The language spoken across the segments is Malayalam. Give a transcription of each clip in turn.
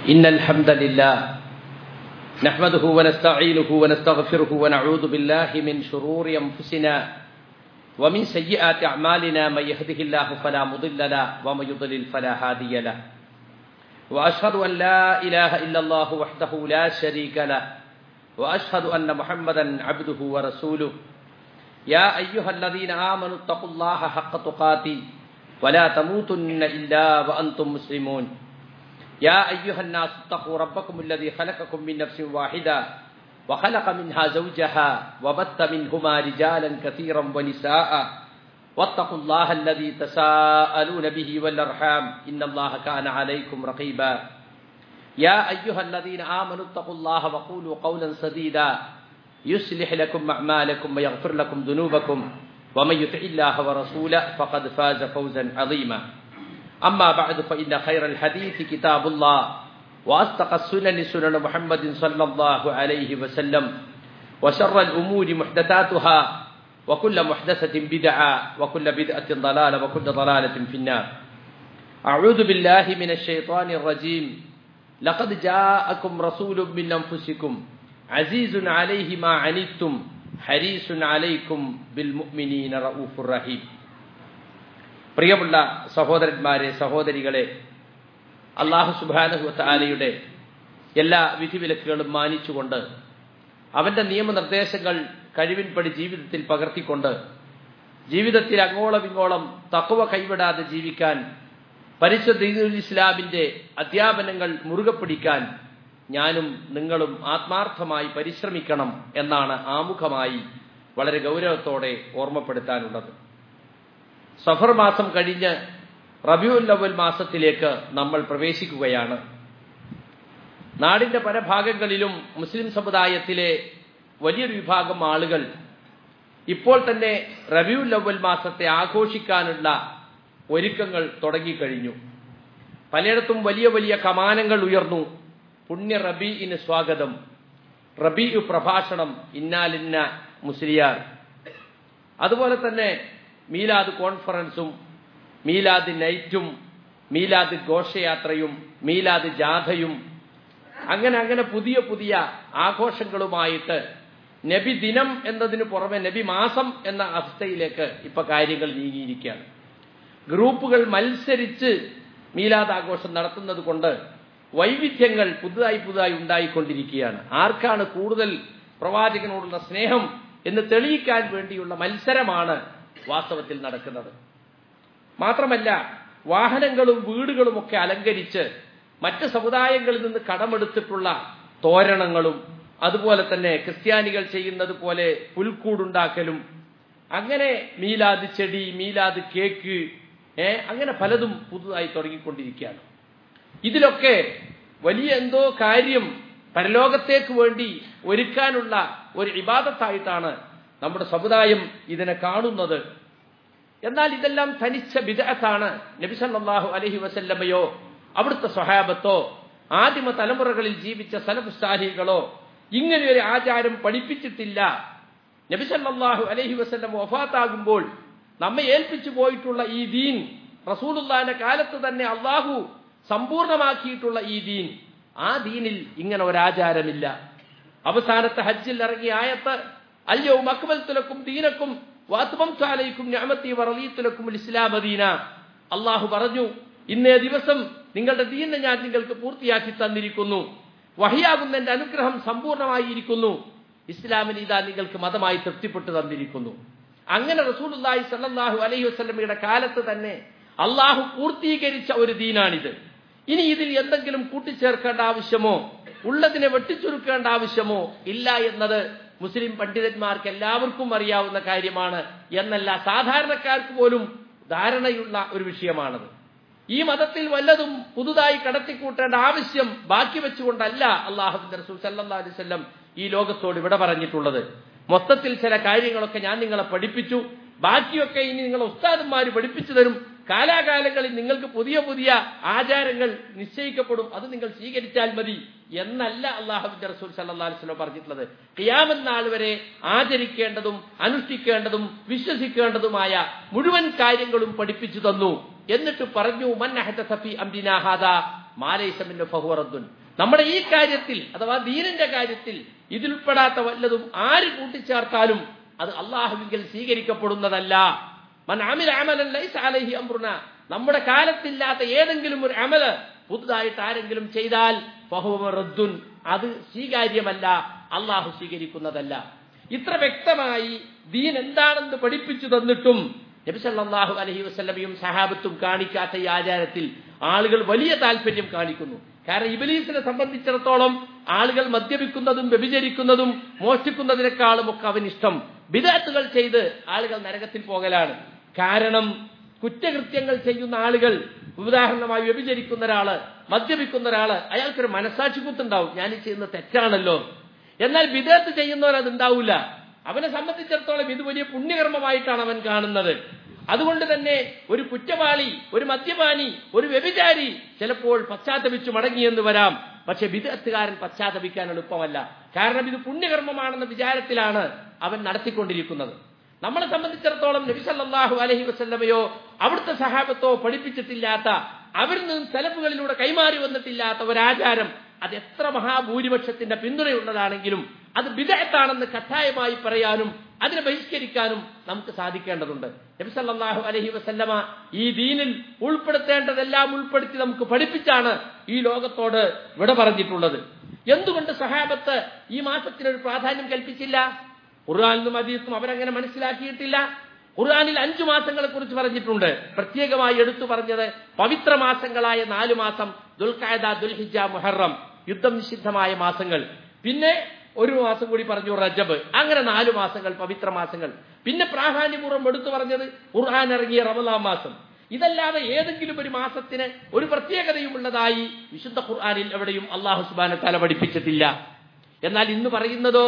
إن الحمد لله نحمده ونستعينه ونستغفره ونعوذ بالله من شرور أنفسنا ومن سيئات أعمالنا من يهده الله فلا مضل له ومن يضلل فلا هادي له وأشهد أن لا إله إلا الله وحده لا شريك له وأشهد أن محمدا عبده ورسوله يا أيها الذين آمنوا اتقوا الله حق تقاته ولا تموتن إلا وأنتم مسلمون يا أيها الناس اتقوا ربكم الذي خلقكم من نفس واحدة وخلق منها زوجها وبث منهما رجالا كثيرا ونساء واتقوا الله الذي تساءلون به والأرحام إن الله كان عليكم رقيبا يا أيها الذين آمنوا اتقوا الله وقولوا قولا سديدا يصلح لكم أعمالكم ويغفر لكم ذنوبكم ومن يطع الله ورسوله فقد فاز فوزا عظيما أما بعد فإن خير الحديث كتاب الله وأصدق السنن سنن محمد صلى الله عليه وسلم وشر الأمور محدثاتها وكل محدثة بدعة وكل بدعة ضلالة وكل ضلالة في النار أعوذ بالله من الشيطان الرجيم لقد جاءكم رسول من أنفسكم عزيز عليه ما عنتم حريص عليكم بالمؤمنين رؤوف رحيم പ്രിയമുള്ള സഹോദരന്മാരെ സഹോദരികളെ അള്ളാഹു സുബാനഹുത്താലയുടെ എല്ലാ വിധിവിലക്കുകളും മാനിച്ചുകൊണ്ട് അവന്റെ നിയമനിർദ്ദേശങ്ങൾ കഴിവിൻപടി ജീവിതത്തിൽ പകർത്തിക്കൊണ്ട് ജീവിതത്തിൽ അങ്ങോളം ഇങ്ങോളം തക്കവ കൈവിടാതെ ജീവിക്കാൻ പരിശുദ്ധ ഇസ്ലാമിന്റെ അധ്യാപനങ്ങൾ മുറുകെ പിടിക്കാൻ ഞാനും നിങ്ങളും ആത്മാർത്ഥമായി പരിശ്രമിക്കണം എന്നാണ് ആമുഖമായി വളരെ ഗൗരവത്തോടെ ഓർമ്മപ്പെടുത്താനുള്ളത് സഫർ മാസം കഴിഞ്ഞ് റബിയുൽ ലവൽ മാസത്തിലേക്ക് നമ്മൾ പ്രവേശിക്കുകയാണ് നാടിന്റെ പല ഭാഗങ്ങളിലും മുസ്ലിം സമുദായത്തിലെ വലിയൊരു വിഭാഗം ആളുകൾ ഇപ്പോൾ തന്നെ റബിയുൽ ലവൽ മാസത്തെ ആഘോഷിക്കാനുള്ള ഒരുക്കങ്ങൾ തുടങ്ങിക്കഴിഞ്ഞു പലയിടത്തും വലിയ വലിയ കമാനങ്ങൾ ഉയർന്നു പുണ്യ റബീഇന് സ്വാഗതം റബീ പ്രഭാഷണം ഇന്നാലിന്ന മുസ്ലിയാർ അതുപോലെ തന്നെ മീലാദ് കോൺഫറൻസും മീലാദ് നൈറ്റും മീലാദ് ഘോഷയാത്രയും മീലാദ് ജാഥയും അങ്ങനെ അങ്ങനെ പുതിയ പുതിയ ആഘോഷങ്ങളുമായിട്ട് നബി ദിനം എന്നതിന് പുറമെ നബി മാസം എന്ന അവസ്ഥയിലേക്ക് ഇപ്പൊ കാര്യങ്ങൾ നീങ്ങിയിരിക്കുകയാണ് ഗ്രൂപ്പുകൾ മത്സരിച്ച് മീലാദ് ആഘോഷം നടത്തുന്നത് കൊണ്ട് വൈവിധ്യങ്ങൾ പുതുതായി പുതുതായി ഉണ്ടായിക്കൊണ്ടിരിക്കുകയാണ് ആർക്കാണ് കൂടുതൽ പ്രവാചകനോടുള്ള സ്നേഹം എന്ന് തെളിയിക്കാൻ വേണ്ടിയുള്ള മത്സരമാണ് വാസ്തവത്തിൽ നടക്കുന്നത് മാത്രമല്ല വാഹനങ്ങളും വീടുകളും ഒക്കെ അലങ്കരിച്ച് മറ്റ് സമുദായങ്ങളിൽ നിന്ന് കടമെടുത്തിട്ടുള്ള തോരണങ്ങളും അതുപോലെ തന്നെ ക്രിസ്ത്യാനികൾ ചെയ്യുന്നത് പോലെ പുൽക്കൂടുണ്ടാക്കലും അങ്ങനെ മീലാദ് ചെടി മീലാദ് കേക്ക് ഏ അങ്ങനെ പലതും പുതുതായി തുടങ്ങിക്കൊണ്ടിരിക്കുകയാണ് ഇതിലൊക്കെ വലിയ എന്തോ കാര്യം പരലോകത്തേക്ക് വേണ്ടി ഒരുക്കാനുള്ള ഒരു ഇബാദത്തായിട്ടാണ് നമ്മുടെ സമുദായം ഇതിനെ കാണുന്നത് എന്നാൽ ഇതെല്ലാം തനിച്ച വിദഗ്ധാണ് നബി സല്ലല്ലാഹു അലൈഹി വസല്ലമയോ അവിടുത്തെ സ്വഹാബത്തോ ആദിമ തലമുറകളിൽ ജീവിച്ച സലഫുസ്താഹികളോ ഇങ്ങനെ ഒരു ആചാരം പഠിപ്പിച്ചിട്ടില്ല നബി സല്ലല്ലാഹു അലൈഹി വസല്ലം വഫാത്താകുമ്പോൾ നമ്മെ ഏൽപ്പിച്ചു പോയിട്ടുള്ള ഈ ദീൻ റസൂലുള്ളാന്റെ കാലത്ത് തന്നെ അള്ളാഹു സമ്പൂർണമാക്കിയിട്ടുള്ള ഈ ദീൻ ആ ദീനിൽ ഇങ്ങനെ ഒരാചാരമില്ല അവസാനത്തെ ഹജ്ജിൽ ഇറങ്ങിയ ആയത്ത് അയ്യോ മക്ബൽത്തുലക്കും ദീനക്കും വാത്മംസാലയ്ക്കും ഞാമത്തി വറലീത്തുലക്കും ഇസ്ലാം ദീന അള്ളാഹു പറഞ്ഞു ഇന്നേ ദിവസം നിങ്ങളുടെ ദീനെ ഞാൻ നിങ്ങൾക്ക് പൂർത്തിയാക്കി തന്നിരിക്കുന്നു വഹിയാകുന്ന എന്റെ അനുഗ്രഹം സമ്പൂർണമായിരിക്കുന്നു ഇസ്ലാമിന് ഇതാ നിങ്ങൾക്ക് മതമായി തൃപ്തിപ്പെട്ടു തന്നിരിക്കുന്നു അങ്ങനെ റസൂലുല്ലാഹി സല്ലാഹു അലൈഹി വസ്ലമയുടെ കാലത്ത് തന്നെ അള്ളാഹു പൂർത്തീകരിച്ച ഒരു ദീനാണിത് ഇനി ഇതിൽ എന്തെങ്കിലും കൂട്ടിച്ചേർക്കേണ്ട ആവശ്യമോ ഉള്ളതിനെ വെട്ടിച്ചുരുക്കേണ്ട ആവശ്യമോ ഇല്ല എന്നത് മുസ്ലിം പണ്ഡിതന്മാർക്ക് എല്ലാവർക്കും അറിയാവുന്ന കാര്യമാണ് എന്നല്ല സാധാരണക്കാർക്ക് പോലും ധാരണയുള്ള ഒരു വിഷയമാണത് ഈ മതത്തിൽ വല്ലതും പുതുതായി കടത്തിക്കൂട്ടേണ്ട ആവശ്യം ബാക്കി വെച്ചുകൊണ്ടല്ല അള്ളാഹുബിൻ റസൂൽ സല്ലാ അലൈവല്ലം ഈ ലോകത്തോട് ഇവിടെ പറഞ്ഞിട്ടുള്ളത് മൊത്തത്തിൽ ചില കാര്യങ്ങളൊക്കെ ഞാൻ നിങ്ങളെ പഠിപ്പിച്ചു ബാക്കിയൊക്കെ ഇനി നിങ്ങളെ ഉസ്താദന്മാർ പഠിപ്പിച്ചു തരും കാലാകാലങ്ങളിൽ നിങ്ങൾക്ക് പുതിയ പുതിയ ആചാരങ്ങൾ നിശ്ചയിക്കപ്പെടും അത് നിങ്ങൾ സ്വീകരിച്ചാൽ മതി എന്നല്ല അള്ളാഹുബിന്റെ റസൂൽ സല്ലാ അലിസ്ലം പറഞ്ഞിട്ടുള്ളത് ഖിയാമൻ നാൾ വരെ ആചരിക്കേണ്ടതും അനുഷ്ഠിക്കേണ്ടതും വിശ്വസിക്കേണ്ടതുമായ മുഴുവൻ കാര്യങ്ങളും പഠിപ്പിച്ചു തന്നു എന്നിട്ട് പറഞ്ഞു മൻ അഹദ സഫി അംബിനാഹാദ മാലൈസമിന്റെ ഫഹുറദ്ദുൻ നമ്മുടെ ഈ കാര്യത്തിൽ അഥവാ ദീനിന്റെ കാര്യത്തിൽ ഇതിൽപ്പെടാത്ത വല്ലതും ആര് കൂട്ടിച്ചേർത്താലും അത് അള്ളാഹുവിൽ സ്വീകരിക്കപ്പെടുന്നതല്ല മൻ അമില അമലൻ ലൈസ അലൈഹി അംറുന നമ്മുടെ കാലത്തില്ലാത്ത ഏതെങ്കിലും ഒരു അമല് പുതുതായിട്ട് ആരെങ്കിലും ചെയ്താൽ ഫഹുവ റദ്ദുൻ അത് സ്വീകാര്യമല്ല അള്ളാഹു സ്വീകരിക്കുന്നതല്ല ഇത്ര വ്യക്തമായി ദീൻ എന്താണെന്ന് പഠിപ്പിച്ചു തന്നിട്ടും നബിസല്ലാഹു അലഹി വസ്ലമയും സഹാബത്തും കാണിക്കാത്ത ഈ ആചാരത്തിൽ ആളുകൾ വലിയ താല്പര്യം കാണിക്കുന്നു കാരണം ഇബലീസിനെ സംബന്ധിച്ചിടത്തോളം ആളുകൾ മദ്യപിക്കുന്നതും വ്യഭിചരിക്കുന്നതും മോഷ്ടിക്കുന്നതിനേക്കാളും ഒക്കെ അവനിഷ്ടം വിദാത്തുകൾ ചെയ്ത് ആളുകൾ നരകത്തിൽ പോകലാണ് കാരണം കുറ്റകൃത്യങ്ങൾ ചെയ്യുന്ന ആളുകൾ ഉദാഹരണമായി വ്യഭിചരിക്കുന്ന ഒരാള് മദ്യപിക്കുന്ന ഒരാള് അയാൾക്കൊരു മനസാക്ഷി കുത്തുണ്ടാവും ഞാൻ ഈ ചെയ്യുന്ന തെറ്റാണല്ലോ എന്നാൽ വിദേഹത്ത് ചെയ്യുന്നവർ അത് ഉണ്ടാവില്ല അവനെ സംബന്ധിച്ചിടത്തോളം ഇത് വലിയ പുണ്യകർമ്മമായിട്ടാണ് അവൻ കാണുന്നത് അതുകൊണ്ട് തന്നെ ഒരു കുറ്റവാളി ഒരു മദ്യപാനി ഒരു വ്യഭിചാരി ചിലപ്പോൾ പശ്ചാത്തപിച്ചു മടങ്ങിയെന്ന് വരാം പക്ഷെ വിദഗ്ധകാരൻ പശ്ചാത്തപിക്കാൻ എളുപ്പമല്ല കാരണം ഇത് പുണ്യകർമ്മമാണെന്ന വിചാരത്തിലാണ് അവൻ നടത്തിക്കൊണ്ടിരിക്കുന്നത് നമ്മളെ സംബന്ധിച്ചിടത്തോളം നബിസല്ലാഹു അലഹി വസ്ല്ലമയോ അവിടുത്തെ സഹാബത്തോ പഠിപ്പിച്ചിട്ടില്ലാത്ത അവരിൽ നിന്നും സെലഫുകളിലൂടെ കൈമാറി വന്നിട്ടില്ലാത്ത ഒരാചാരം അത് എത്ര മഹാഭൂരിപക്ഷത്തിന്റെ പിന്തുണയുള്ളതാണെങ്കിലും അത് വിദഗ്ധാണെന്ന് കട്ടായമായി പറയാനും അതിനെ ബഹിഷ്കരിക്കാനും നമുക്ക് സാധിക്കേണ്ടതുണ്ട് നബിസല്ലാഹു അലഹി വസല്ലമ ഈ ദീനിൽ ഉൾപ്പെടുത്തേണ്ടതെല്ലാം ഉൾപ്പെടുത്തി നമുക്ക് പഠിപ്പിച്ചാണ് ഈ ലോകത്തോട് വിട പറഞ്ഞിട്ടുള്ളത് എന്തുകൊണ്ട് സഹാബത്ത് ഈ മാസത്തിനൊരു പ്രാധാന്യം കൽപ്പിച്ചില്ല ഖുർആാനിലും അതീസും അവരങ്ങനെ മനസ്സിലാക്കിയിട്ടില്ല ഖുർആാനിൽ അഞ്ചു മാസങ്ങളെ കുറിച്ച് പറഞ്ഞിട്ടുണ്ട് പ്രത്യേകമായി എടുത്തു പറഞ്ഞത് പവിത്ര മാസങ്ങളായ നാലു മാസം ദുൽഖായദ ദുൽഹിജ മുഹറം യുദ്ധം നിഷിദ്ധമായ മാസങ്ങൾ പിന്നെ ഒരു മാസം കൂടി പറഞ്ഞു റജബ് അങ്ങനെ നാലു മാസങ്ങൾ പവിത്ര മാസങ്ങൾ പിന്നെ പ്രാധാന്യപൂർവ്വം എടുത്തു പറഞ്ഞത് ഖുർആൻ ഇറങ്ങിയ റമലാം മാസം ഇതല്ലാതെ ഏതെങ്കിലും ഒരു മാസത്തിന് ഒരു പ്രത്യേകതയുമുള്ളതായി വിശുദ്ധ ഖുർആാനിൽ എവിടെയും അള്ളാഹു സുബാന തല പഠിപ്പിച്ചിട്ടില്ല എന്നാൽ ഇന്ന് പറയുന്നതോ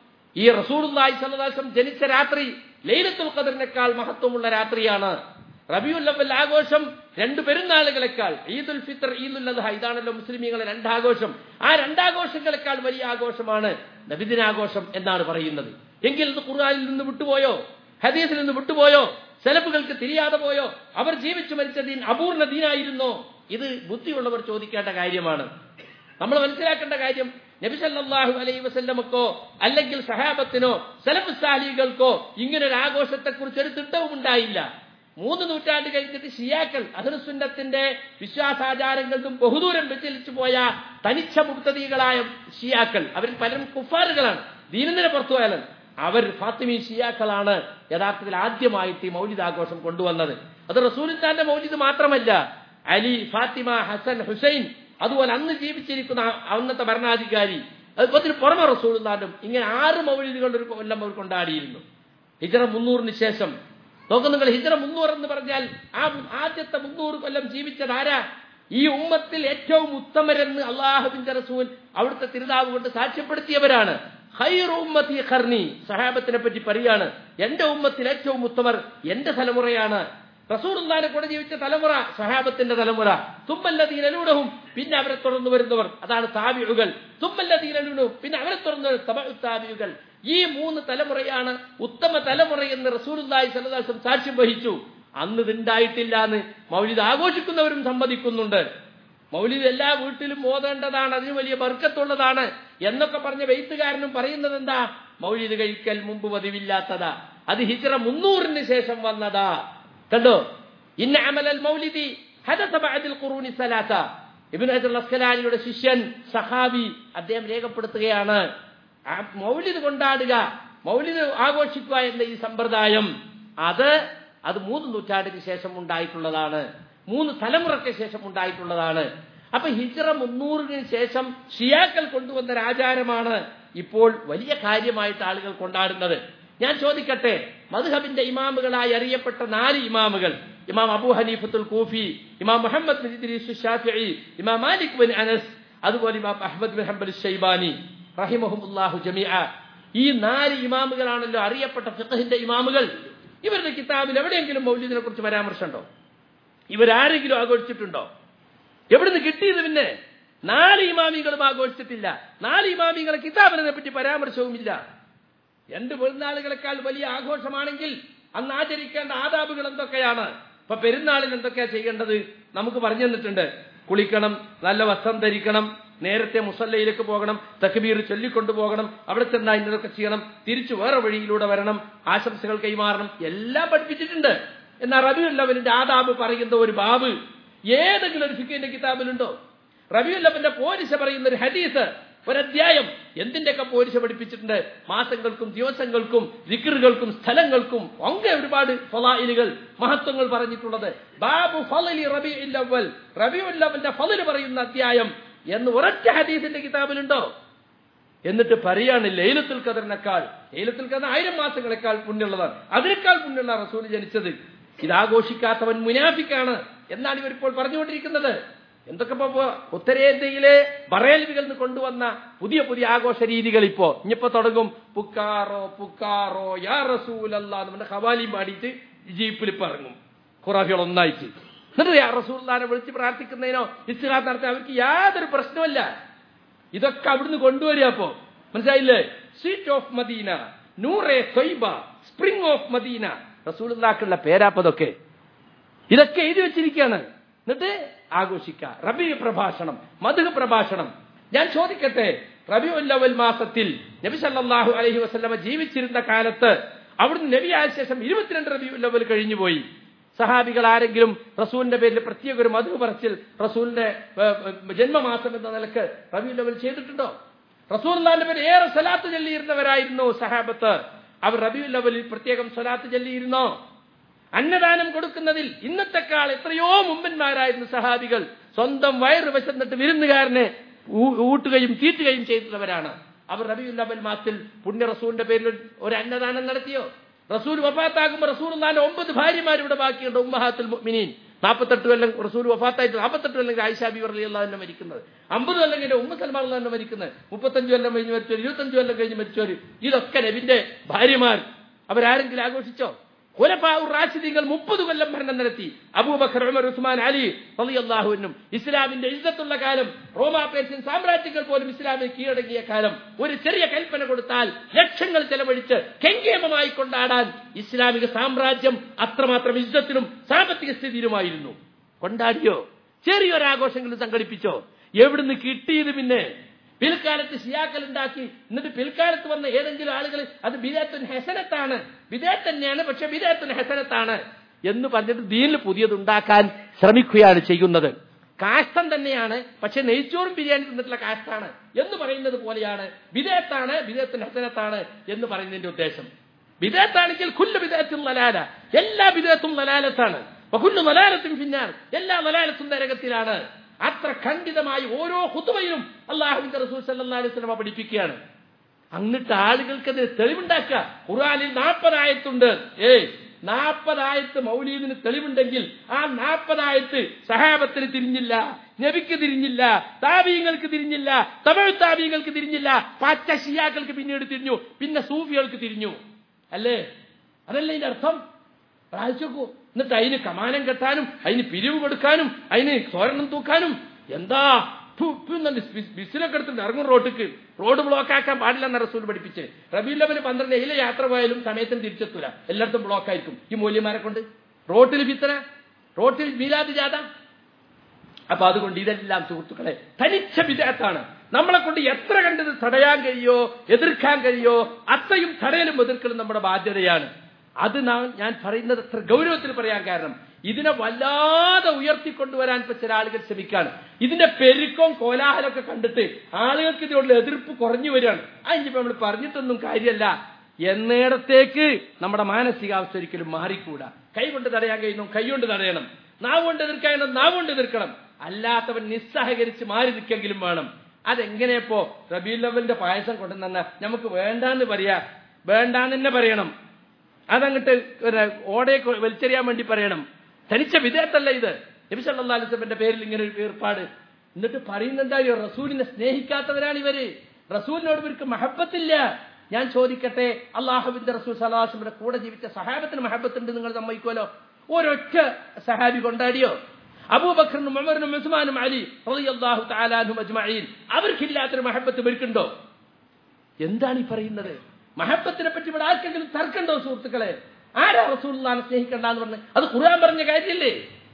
ഈ റസൂർലായി സല്ലാസം ജനിച്ച രാത്രി ലൈലത്തുൽ ഖദറിനേക്കാൾ മഹത്വമുള്ള രാത്രിയാണ് റബിയുൽ അവൽ ആഘോഷം രണ്ട് പെരുന്നാളുകളെക്കാൾ ഈദുൽ ഫിത്തർ ഈദുൽ അദ്ഹ ഇതാണല്ലോ മുസ്ലിമീങ്ങളെ രണ്ടാഘോഷം ആ രണ്ടാഘോഷങ്ങളെക്കാൾ വലിയ ആഘോഷമാണ് നബിദിനാഘോഷം എന്നാണ് പറയുന്നത് എങ്കിൽ ഇത് ഖുർആാനിൽ നിന്ന് വിട്ടുപോയോ ഹദീസിൽ നിന്ന് വിട്ടുപോയോ സെലഫുകൾക്ക് തിരിയാതെ പോയോ അവർ ജീവിച്ചു മരിച്ച ദീൻ അപൂർണ ദീനായിരുന്നോ ഇത് ബുദ്ധിയുള്ളവർ ചോദിക്കേണ്ട കാര്യമാണ് നമ്മൾ മനസ്സിലാക്കേണ്ട കാര്യം നബി സല്ലല്ലാഹു അലൈഹി വസല്ലമക്കോ അല്ലെങ്കിൽ സഹാബത്തിനോ സലഫ് സാലികൾക്കോ ഇങ്ങനെ ഒരു ആഘോഷത്തെക്കുറിച്ച് ഒരു തിട്ടവും ഉണ്ടായില്ല മൂന്ന് നൂറ്റാണ്ട് കഴിഞ്ഞിട്ട് ഷിയാക്കൾ അഹ്ലുസുന്നത്തിന്റെ വിശ്വാസാചാരങ്ങളിലും ബഹുദൂരം വ്യതിരിച്ചു പോയ തനിച്ച മുക്തതികളായ ഷിയാക്കൾ അവരിൽ പലരും കുഫാറുകളാണ് ദീനന്ദിനെ പുറത്തു പോയാലും അവർ ഫാത്തിമി ഷിയാക്കളാണ് യഥാർത്ഥത്തിൽ ആദ്യമായിട്ട് ഈ മൗലിദാഘോഷം കൊണ്ടുവന്നത് അത് റസൂലിന്റെ മൗലിദ് മാത്രമല്ല അലി ഫാത്തിമ ഹസൻ ഹുസൈൻ അതുപോലെ അന്ന് ജീവിച്ചിരിക്കുന്ന അന്നത്തെ ഭരണാധികാരി അതിന് പുറമെ റസൂലുള്ളാണ്ടും ഇങ്ങനെ ആറ് മൗലിദുകൾ ഒരു കൊല്ലം അവർ കൊണ്ടാടിയിരുന്നു ഹിജറ മുന്നൂറിന് ശേഷം നോക്കൂ നിങ്ങൾ ഹിജറ മുന്നൂറ് എന്ന് പറഞ്ഞാൽ ആ ആദ്യത്തെ മുന്നൂറ് കൊല്ലം ജീവിച്ചത് ആരാ ഈ ഉമ്മത്തിൽ ഏറ്റവും ഉത്തമരെന്ന് അള്ളാഹുബിന്റെ റസൂൽ അവിടുത്തെ തിരുതാവ് കൊണ്ട് സാക്ഷ്യപ്പെടുത്തിയവരാണ് ഉമ്മത്തി ഖർണി സഹാബത്തിനെ പറ്റി പറയാണ് എന്റെ ഉമ്മത്തിൽ ഏറ്റവും ഉത്തമർ എന്റെ തലമുറയാണ് റസൂർദാനെ കൂടെ ജീവിച്ച തലമുറ സഹാബത്തിന്റെ തലമുറ തുമ്മല്ലതീനലൂടവും പിന്നെ അവരെ തുടർന്ന് വരുന്നവർ അതാണ് താബിഴുകൾ തുമ്മല്ലതീനലൂടവും പിന്നെ അവരെ തുടർന്ന് താബിയുകൾ ഈ മൂന്ന് തലമുറയാണ് ഉത്തമ തലമുറ എന്ന് റസൂർദായി സലദാസം സാക്ഷ്യം വഹിച്ചു അന്ന് ഇതുണ്ടായിട്ടില്ല എന്ന് മൗലിദ് ആഘോഷിക്കുന്നവരും സമ്മതിക്കുന്നുണ്ട് മൗലിദ് എല്ലാ വീട്ടിലും ഓതേണ്ടതാണ് അതിന് വലിയ ബർക്കത്തുള്ളതാണ് എന്നൊക്കെ പറഞ്ഞ വെയ്ത്തുകാരനും പറയുന്നത് എന്താ മൗലിദ് കഴിക്കൽ മുമ്പ് പതിവില്ലാത്തതാ അത് ഹിജറ മുന്നൂറിന് ശേഷം വന്നതാ കണ്ടോ ഇന്ന അമലൽ മൗലിദി ഹദസ ബഅദിൽ ഖുറൂനി സലാസ ഇബ്നു ഹജർ അസ്കലാനിയുടെ ശിഷ്യൻ സഹാബി അദ്ദേഹം രേഖപ്പെടുത്തുകയാണ് മൗലിദ് കൊണ്ടാടുക മൗലിദ് ആഘോഷിക്കുക എന്ന ഈ സമ്പ്രദായം അത് അത് മൂന്ന് നൂറ്റാണ്ടിന് ശേഷം ഉണ്ടായിട്ടുള്ളതാണ് മൂന്ന് തലമുറയ്ക്ക് ശേഷം ഉണ്ടായിട്ടുള്ളതാണ് അപ്പൊ ഹിജറ മുന്നൂറിന് ശേഷം ഷിയാക്കൾ കൊണ്ടുവന്ന ഒരു ആചാരമാണ് ഇപ്പോൾ വലിയ കാര്യമായിട്ട് ആളുകൾ കൊണ്ടാടുന്നത് ഞാൻ ചോദിക്കട്ടെ മധുഹബിന്റെ ഇമാമുകളായി അറിയപ്പെട്ട നാല് ഇമാമുകൾ ഇമാം അബൂ ഹനീഫത്തുൽ കൂഫി ഇമാം മുഹമ്മദ് ബിൻ ഇദ്രീസ് ഷാഫിഈ ഇമാം മാലിക് ബിൻ അനസ് അതുപോലെ Imam Ahmad bin Hanbal Shaibani റഹിമഹുല്ലാഹു ജമീഅ ഈ നാല് ഇമാമുകളാണല്ലോ അറിയപ്പെട്ട ഫിഖഹിന്റെ ഇമാമുകൾ ഇവരുടെ കിതാബിൽ എവിടെയെങ്കിലും മൗലിദിനെ കുറിച്ച് പരാമർശമുണ്ടോ ഇവരാരെങ്കിലും ആഘോഷിച്ചിട്ടുണ്ടോ എവിടുന്ന് കിട്ടിയത് പിന്നെ നാല് ഇമാമികളും ആഘോഷിച്ചിട്ടില്ല നാല് ഇമാമികളെ കിതാബിനെ പറ്റി പരാമർശവുമില്ല രണ്ട് പെരുന്നാളുകളെക്കാൾ വലിയ ആഘോഷമാണെങ്കിൽ അന്ന് ആചരിക്കേണ്ട ആദാബുകൾ എന്തൊക്കെയാണ് ഇപ്പൊ പെരുന്നാളിൽ എന്തൊക്കെയാ ചെയ്യേണ്ടത് നമുക്ക് പറഞ്ഞു തന്നിട്ടുണ്ട് കുളിക്കണം നല്ല വസ്ത്രം ധരിക്കണം നേരത്തെ മുസല്ലയിലേക്ക് പോകണം തക്ബീർ ചൊല്ലിക്കൊണ്ടു പോകണം അവിടെ ചെന്നാൽ ഇന്നതൊക്കെ ചെയ്യണം തിരിച്ചു വേറെ വഴിയിലൂടെ വരണം ആശംസകൾ കൈമാറണം എല്ലാം പഠിപ്പിച്ചിട്ടുണ്ട് എന്നാൽ റബിയുല്ലവലിന്റെ ആദാബ് പറയുന്ന ഒരു ബാബ് ഏതെങ്കിലും ഒരു ഫിക്കിന്റെ കിതാബിലുണ്ടോ റബിയുല്ലവന്റെ പോരിശ പറയുന്ന ഒരു ഹദീസ് ഒരധ്യായം എന്തിന്റെയൊക്കെ പോരിശ പഠിപ്പിച്ചിട്ടുണ്ട് മാസങ്ങൾക്കും ദിവസങ്ങൾക്കും വിക്റുകൾക്കും സ്ഥലങ്ങൾക്കും ഒക്കെ ഒരുപാട് ഫലായിലുകൾ മഹത്വങ്ങൾ പറഞ്ഞിട്ടുള്ളത് ബാബു ഫലലി റബി ഇല്ലവൽ റബിയുല്ലവന്റെ ഫലല് പറയുന്ന അധ്യായം എന്ന് ഒരൊറ്റ ഹദീസിന്റെ കിതാബിലുണ്ടോ എന്നിട്ട് പറയാണ് ലൈലത്തുൽ ഖദറിനേക്കാൾ ലൈലത്തുൽ ഖദർ ആയിരം മാസങ്ങളെക്കാൾ പുണ്യമുള്ളതാണ് അതിനേക്കാൾ പുണ്യമുള്ള റസൂൽ ജനിച്ചത് ഇത് ആഘോഷിക്കാത്തവൻ മുനാഫിക്കാണ് എന്നാണ് ഇവരിപ്പോൾ പറഞ്ഞുകൊണ്ടിരിക്കുന്നത് എന്തൊക്കെ ഇപ്പൊ ഉത്തരേന്ത്യയിലെ ബറേൽവികൾ നിന്ന് കൊണ്ടുവന്ന പുതിയ പുതിയ ആഘോഷ രീതികൾ ഇപ്പോ ഇനിയിപ്പോ തുടങ്ങും പുക്കാറോ പുക്കാറോ യാ റസൂലല്ല നമ്മുടെ ഹവാലിയും പാടിയിട്ട് ജീപ്പിൽ ഇപ്പൊ ഇറങ്ങും ഖുറാഫികൾ ഒന്നായിട്ട് എന്നിട്ട് യാ റസൂല്ലാനെ വിളിച്ച് പ്രാർത്ഥിക്കുന്നതിനോ ഇസ്ലാം നടത്താൻ അവർക്ക് യാതൊരു പ്രശ്നമല്ല ഇതൊക്കെ അവിടുന്ന് കൊണ്ടുവരിക അപ്പോ മനസ്സിലായില്ലേ സ്വീറ്റ് ഓഫ് മദീന നൂറെ തൊയ്ബ സ്പ്രിംഗ് ഓഫ് മദീന റസൂലുള്ളാക്കുള്ള പേരാപ്പതൊക്കെ ഇതൊക്കെ എഴുതി വെച്ചിരിക്കുകയാണ് എന്നിട്ട് ആഘോഷിക്കുക റബി പ്രഭാഷണം മധു പ്രഭാഷണം ഞാൻ ചോദിക്കട്ടെ റബി ഉല്ലവൽ മാസത്തിൽ നബി സല്ലല്ലാഹു അലൈഹി വസല്ലമ ജീവിച്ചിരുന്ന കാലത്ത് അവിടുന്ന് നബി ആയ ശേഷം ഇരുപത്തിരണ്ട് റബി ഉല്ലവൽ കഴിഞ്ഞുപോയി സഹാബികൾ ആരെങ്കിലും റസൂലിന്റെ പേരിൽ പ്രത്യേക ഒരു മധു പറച്ചിൽ റസൂലിന്റെ ഏഹ്, ഏഹ്, ജന്മമാസം എന്ന നിലക്ക് റബി ഉല്ലവൽ ചെയ്തിട്ടുണ്ടോ റസൂലിന്റെ പേര് ഏറെ സ്വലാത്ത് ചൊല്ലിയിരുന്നവരായിരുന്നു സഹാബത്ത് അവർ റബി ഉല്ലവലിൽ പ്രത്യേകം സ്വലാത്ത് ചൊല്ലിയിരുന്നോ അന്നദാനം കൊടുക്കുന്നതിൽ ഇന്നത്തെക്കാൾ എത്രയോ മുമ്പന്മാരായിരുന്നു സഹാബികൾ സ്വന്തം വയറ് വിശന്നിട്ട് വിരുന്നുകാരനെ ഊ- ഊട്ടുകയും തീറ്റുകയും ചെയ്തിട്ടുള്ളവരാണ് അവർ റബിയുല്ലബൽ മാസത്തിൽ പുണ്യ റസൂലിന്റെ പേരിൽ ഒരു അന്നദാനം നടത്തിയോ റസൂൽ വഫാത്താകുമ്പോൾ റസൂൽ ഒമ്പത് ഭാര്യമാർ ഇവിടെ ബാക്കിയുണ്ട് ഉമ്മഹാത്തുൽ മുഅ്മിനീൻ നാൽപ്പത്തെട്ട് കൊല്ലം റസൂൽ വഫാത്തായിട്ട് നാൽപ്പത്തെട്ട് കൊല്ലം ആയിഷാബി വർലിയുള്ള തന്നെ മരിക്കുന്നത് അമ്പത് കൊല്ലം കഴിഞ്ഞ ഉമ്മ സൽമാൻ തന്നെ മരിക്കുന്നത് മുപ്പത്തഞ്ച് കൊല്ലം കഴിഞ്ഞ് മരിച്ചവർ ഇരുപത്തഞ്ച് കൊല്ലം കഴിഞ്ഞ് മരിച്ചവർ ഇതൊക്കെ നബിന്റെ ഭാര്യമാർ അവരാരെങ്കിലും ആഘോഷിച്ചോ ഖുലഫാഉർ റാഷിദീങ്ങൾ മുപ്പത് കൊല്ലം ഭരണം നടത്തി അബൂബക്കർ ഉമർ ഉസ്മാൻ അലി റളിയല്ലാഹുവിനും ഇസ്ലാമിന്റെ ഇസ്സത്തുള്ള കാലം റോമാ പേർഷ്യൻ സാമ്രാജ്യങ്ങൾ പോലും ഇസ്ലാമിൽ കീഴടങ്ങിയ കാലം ഒരു ചെറിയ കൽപ്പന കൊടുത്താൽ ലക്ഷങ്ങൾ ചെലവഴിച്ച് കെങ്കേമമായി കൊണ്ടാടാൻ ഇസ്ലാമിക സാമ്രാജ്യം അത്രമാത്രം ഇസ്സത്തിനും സാമ്പത്തിക സ്ഥിതിയിലുമായിരുന്നു കൊണ്ടാടിയോ ചെറിയൊരാഘോഷങ്ങളും സംഘടിപ്പിച്ചോ എവിടുന്ന് കിട്ടിയത് പിന്നെ പിൽക്കാലത്ത് ഷിയാക്കൾ ഉണ്ടാക്കി എന്നിട്ട് പിൽക്കാലത്ത് വന്ന ഏതെങ്കിലും ആളുകൾ അത് ബിദാത്തുൻ ഹെസനത്താണ് ബിദാത്ത് തന്നെയാണ് പക്ഷെ ബിദാത്തുൻ ഹെസനത്താണ് എന്ന് പറഞ്ഞിട്ട് ദീനിൽ പുതിയതുണ്ടാക്കാൻ ശ്രമിക്കുകയാണ് ചെയ്യുന്നത് കാഷ്ടം തന്നെയാണ് പക്ഷെ നെയ്ച്ചോറും ബിരിയാണി തിന്നിട്ടുള്ള കാഷ്ടാണ് എന്ന് പറയുന്നത് പോലെയാണ് വിദേത്താണ് വിദേത്തിന് ഹസനത്താണ് എന്ന് പറയുന്നതിന്റെ ഉദ്ദേശം വിദേത്താണെങ്കിൽ കുല്ലു വിദേത്തും ലലാല എല്ലാ വിദേത്തും ലലാലത്താണ് കുല്ലു ലലാലത്തും പിന്നാർ എല്ലാ ലലാലത്തും നരകത്തിലാണ് അത്ര ഖണ്ഡിതമായി ഓരോ ഹുതുവയിലും അള്ളാഹുവിന്റെ റസൂൽ സല്ലല്ലാഹു അലൈഹി വസല്ലമ പഠിപ്പിക്കുകയാണ് എന്നിട്ട് ആളുകൾക്ക് അത് തെളിവുണ്ടാക്കുക ഖുർആനിൽ നാൽപ്പതായത്തുണ്ട് ഏയ് നാൽപ്പതായത്ത് മൗലീദിന് തെളിവുണ്ടെങ്കിൽ ആ നാൽപ്പതായത്ത് സഹാബത്തിന് തിരിഞ്ഞില്ല നബിക്ക് തിരിഞ്ഞില്ല താബീങ്ങൾക്ക് തിരിഞ്ഞില്ല തമിഴ് താബീങ്ങൾക്ക് തിരിഞ്ഞില്ല പച്ച ഷിയാക്കൾക്ക് പിന്നീട് തിരിഞ്ഞു പിന്നെ സൂഫികൾക്ക് തിരിഞ്ഞു അല്ലേ അതല്ലേ ഇതിന്റെ അർത്ഥം പ്രാവശ്യക്കൂ എന്നിട്ട് അതിന് കമാനം കെട്ടാനും അതിന് പിരിവ് കൊടുക്കാനും അതിന് സ്വർണം തൂക്കാനും എന്താ ബിസിലൊക്കെ എടുത്തിട്ട് ഇറങ്ങും റോട്ടിക്ക് റോഡ് ബ്ലോക്ക് ആക്കാൻ പാടില്ലെന്ന റസൂൽ പഠിപ്പിച്ച് റബി ലെവല് പന്ത്രണ്ട് ഏഴിലെ യാത്ര പോയാലും സമയത്തിന് തിരിച്ചെത്തൂല എല്ലായിടത്തും ബ്ലോക്ക് ആയിരിക്കും ഈ മൂല്യമാരെ കൊണ്ട് റോട്ടിൽ വിത്തന റോട്ടിൽ മീലാദ് ജാഥ അപ്പൊ അതുകൊണ്ട് ഇതെല്ലാം സുഹൃത്തുക്കളെ തനിച്ച വിദേഹത്താണ് നമ്മളെ കൊണ്ട് എത്ര കണ്ടത് തടയാൻ കഴിയോ എതിർക്കാൻ കഴിയോ അത്രയും തടയലും എതിർക്കലും നമ്മുടെ ബാധ്യതയാണ് അത് നാം ഞാൻ പറയുന്നത് അത്ര ഗൗരവത്തിൽ പറയാൻ കാരണം ഇതിനെ വല്ലാതെ ഉയർത്തിക്കൊണ്ടുവരാൻ ഇപ്പൊ ചില ആളുകൾ ശ്രമിക്കാണ് ഇതിന്റെ പെരുക്കവും കോലാഹലമൊക്കെ കണ്ടിട്ട് ആളുകൾക്ക് ഇതിനോടുള്ള എതിർപ്പ് കുറഞ്ഞു വരികയാണ് അതിനിപ്പോ നമ്മൾ പറഞ്ഞിട്ടൊന്നും കാര്യമല്ല എന്നിടത്തേക്ക് നമ്മുടെ മാനസികാവസ്ഥ ഒരിക്കലും മാറിക്കൂടാ കൈ കൊണ്ട് തടയാൻ കഴിയുന്നു കൈ കൊണ്ട് തടയണം നാവ് കൊണ്ട് എതിർക്കാൻ നാവ് കൊണ്ട് എതിർക്കണം അല്ലാത്തവൻ നിസ്സഹകരിച്ച് മാറി നിൽക്കെങ്കിലും വേണം അതെങ്ങനെയപ്പോ റബീൽ ലെവലിന്റെ പായസം കൊണ്ടുവന്ന നമുക്ക് വേണ്ടാന്ന് പറയാ വേണ്ടാന്ന് തന്നെ പറയണം അതങ്ങട്ട് ഒരു ഓടയെ കൊ- വലിച്ചെറിയാൻ വേണ്ടി പറയണം തനിച്ച വിധേയത്തല്ല ഇത് നബി സല്ലല്ലാഹു അലൈഹി വസല്ലമയുടെ പേരിൽ ഇങ്ങനെ ഒരു ഏർപ്പാട് എന്നിട്ട് പറയുന്നെന്താ ഈ റസൂലിനെ സ്നേഹിക്കാത്തവരാണ് ഇവര് റസൂലിനോട് ഇവർക്ക് മഹബത്തില്ല ഞാൻ ചോദിക്കട്ടെ അള്ളാഹുവിന്റെ റസൂൽ സലാഹുവിന്റെ കൂടെ ജീവിച്ച സഹാബത്തിന് മഹബത്തുണ്ട് നിങ്ങൾ സമ്മതിക്കുമല്ലോ ഒരൊറ്റ സഹാബി കൊണ്ടാടിയോ അബൂബക്കറിനും ഉമറിനും ഉസ്മാനും അലി റളിയല്ലാഹു തആല അൻഹും അജ്മഈൻ അവർക്കില്ലാത്തൊരു മഹബത്ത് ഇവർക്കുണ്ടോ എന്താണ് ഈ പറയുന്നത് മഹബത്തിനെ പറ്റി ഇവിടെ ആർക്കെങ്കിലും തർക്കണ്ടോ സുഹൃത്തുക്കളെ ആരാ റസൂലുള്ളാഹിനെ സ്നേഹിക്കണ്ട എന്ന് പറഞ്ഞ് അത് ഖുർആൻ പറഞ്ഞ കാര്യമില്ലേ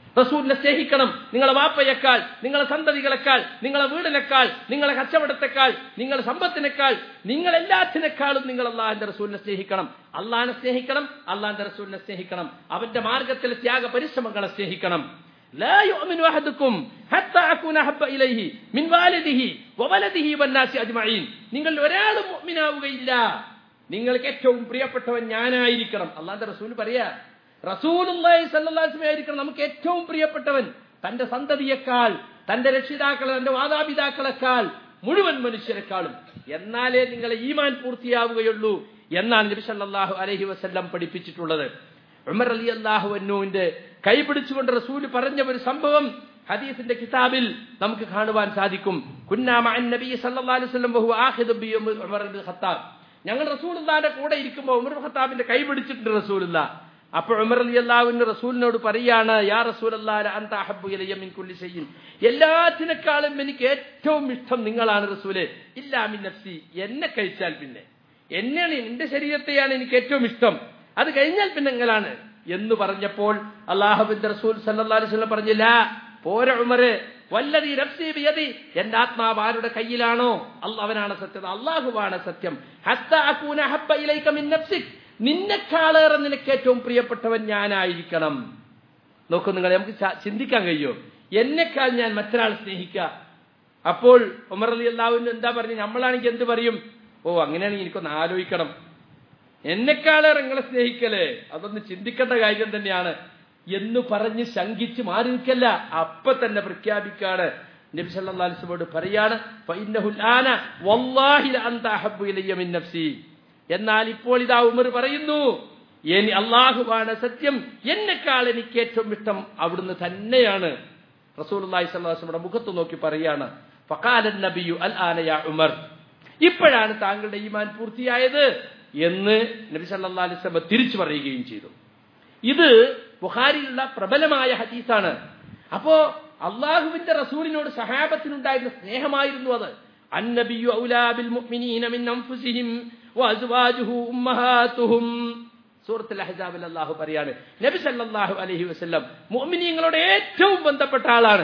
റസൂലിനെ സ്നേഹിക്കണം നിങ്ങളെ വാപ്പയേക്കാൾ നിങ്ങളെ സന്തതികളെക്കാൾ നിങ്ങളെ വീടിനേക്കാൾ നിങ്ങളെ കച്ചവടത്തെക്കാൾ നിങ്ങളെ സമ്പത്തിനേക്കാൾ നിങ്ങൾ എല്ലാത്തിനേക്കാളും നിങ്ങൾ അള്ളാഹിന്റെ റസൂലിനെ സ്നേഹിക്കണം അള്ളാഹിനെ സ്നേഹിക്കണം അള്ളാഹിന്റെ റസൂലിനെ സ്നേഹിക്കണം അവന്റെ മാർഗത്തിലെ ത്യാഗ പരിശ്രമങ്ങളെ സ്നേഹിക്കണം لا يؤمن أحدكم حتى أكون أحب إليه من والده وولده والناس أجمعين നിങ്ങൾ ഒരാളും മുഅ്മിനാവുകയില്ല നിങ്ങൾക്ക് ഏറ്റവും പ്രിയപ്പെട്ടവൻ ഞാനായിരിക്കണം അള്ളാന്റെ റസൂൽ പറയാ റസൂലുള്ളാഹി സ്വല്ലല്ലാഹു അലൈഹി വസല്ലം ആയിരിക്കണം നമുക്ക് ഏറ്റവും പ്രിയപ്പെട്ടവൻ തന്റെ സന്തതിയേക്കാൾ തന്റെ രക്ഷിതാക്കളെ തന്റെ മാതാപിതാക്കളെക്കാൾ മുഴുവൻ മനുഷ്യരെക്കാളും എന്നാലേ നിങ്ങളെ ഈമാൻ പൂർത്തിയാവുകയുള്ളൂ എന്നാണ് നബി സല്ലല്ലാഹു അലൈഹി വസല്ലം പഠിപ്പിച്ചിട്ടുള്ളത് ഉമർ അലി അള്ളാഹു അന്നുവിന്റെ കൈപിടിച്ചുകൊണ്ട് റസൂല് പറഞ്ഞ ഒരു സംഭവം ഹദീസിന്റെ കിതാബിൽ നമുക്ക് കാണുവാൻ സാധിക്കും കുന്നാമ നബി സല്ലല്ലാഹു അലൈഹി വസല്ലം വഹു ആഖിദു ബി ഉമർ ഇബ്നു ഖത്താബ് ഞങ്ങൾ റസൂലുള്ളാഹിന്റെ കൂടെ ഇരിക്കുമ്പോൾ ഉമർ ഖത്താബിന്റെ കൈ പിടിച്ചിട്ടുണ്ട് റസൂലുള്ള അപ്പോൾ ഉമർ അലി അള്ളാഹുവിന്റെ റസൂലിനോട് പറയാണ് യാ റസൂലല്ലാഹ് അന്ത അഹബ്ബു ഇലയ്യ മിൻ കുല്ലി ഷൈഇൻ എല്ലാത്തിനേക്കാളും എനിക്ക് ഏറ്റവും ഇഷ്ടം നിങ്ങളാണ് റസൂലെ ഇല്ലാ മിൻ നഫ്സി എന്നെ കഴിച്ചാൽ പിന്നെ എന്നെയാണ് എന്റെ ശരീരത്തെയാണ് എനിക്ക് ഏറ്റവും ഇഷ്ടം അത് കഴിഞ്ഞാൽ പിന്നെ നിങ്ങളാണ് എന്ന് പറഞ്ഞപ്പോൾ അള്ളാഹുബിന്റെ റസൂൽ സല്ലല്ലാഹു അലൈഹി വസല്ലം പറഞ്ഞില്ല പോര ഉമറ് വല്ലതി നഫ്സി ബിയദി എന്റെ ആത്മാവ് ആരുടെ കയ്യിലാണോ അല്ല- അവനാണ് സത്യം അള്ളാഹുവാണ് സത്യം ഹത്ത അകൂന ഹബ്ബ ഇലൈക മിൻ നഫ്സിക് നിന്നെക്കാളേറെ നിനക്ക് ഏറ്റവും പ്രിയപ്പെട്ടവൻ ഞാനായിരിക്കണം നോക്കൂ നിങ്ങൾ നമുക്ക് ച- ചിന്തിക്കാൻ കഴിയോ എന്നെക്കാൾ ഞാൻ മറ്റൊരാൾ സ്നേഹിക്കുക അപ്പോൾ ഉമർ അലി അള്ളാഹുവിന് എന്താ പറഞ്ഞു നമ്മളാണെങ്കിൽ എന്ത് പറയും ഓ അങ്ങനെയാണെങ്കിൽ എനിക്കൊന്ന് ആലോചിക്കണം എന്നെക്കാളേറെ നിങ്ങളെ സ്നേഹിക്കലേ അതൊന്ന് ചിന്തിക്കേണ്ട കാര്യം തന്നെയാണ് എന്ന് പറഞ്ഞ് ശങ്കിച്ച് മാറി നിൽക്കല്ല അപ്പൊ തന്നെ പ്രഖ്യാപിക്കാണ് നബി സല്ലല്ലാഹു അലൈഹി വസല്ലമയോട് പറയാണ് ഫഇന്നഹുൽ ആന വല്ലാഹി ലഅന്ത അഹബ്ബു ഇലയ്യ മിൻ നഫ്സി എന്നാൽ ഇപ്പോൾ ഇതാ ഉമർ പറയുന്നു ഇനി അള്ളാഹുവാണ് സത്യം എന്നെക്കാൾ എനിക്ക് ഏറ്റവും ഇഷ്ടം അവിടുന്ന് തന്നെയാണ് റസൂലുള്ളാഹി സ്വല്ലല്ലാഹു അലൈഹി വസല്ലമയുടെ മുഖത്ത് നോക്കി പറയാണ് ഫഖാല നബിയു അൽ ആന യാ ഉമർ ഇപ്പോഴാണ് താങ്കളുടെ ഈമാൻ പൂർത്തിയായത് എന്ന് നബി സല്ലല്ലാഹു അലൈഹി വസല്ലം തിരിച്ചു പറയുകയും ചെയ്തു ഇത് ബുഖാരിയിലുള്ള പ്രബലമായ ഹദീസാണ് അപ്പോ അള്ളാഹുവിന്റെ റസൂലിനോട് സഹാബത്തിനുണ്ടായിരുന്ന സ്നേഹമായിരുന്നു അത് അന്നബിയു ഔലാ ബിൽ മുഅ്മിനീന മിൻ അൻഫുസിഹിം വഅസ്വാജുഹു ഉമ്മഹാത്തുഹും സൂറത്തുൽ അഹ്സാബിൽ അല്ലാഹു പറയാണ് നബി സല്ലല്ലാഹു അലൈഹി വസല്ലം മുഅ്മിനീങ്ങളോട് ഏറ്റവും ബന്ധപ്പെട്ട ആളാണ്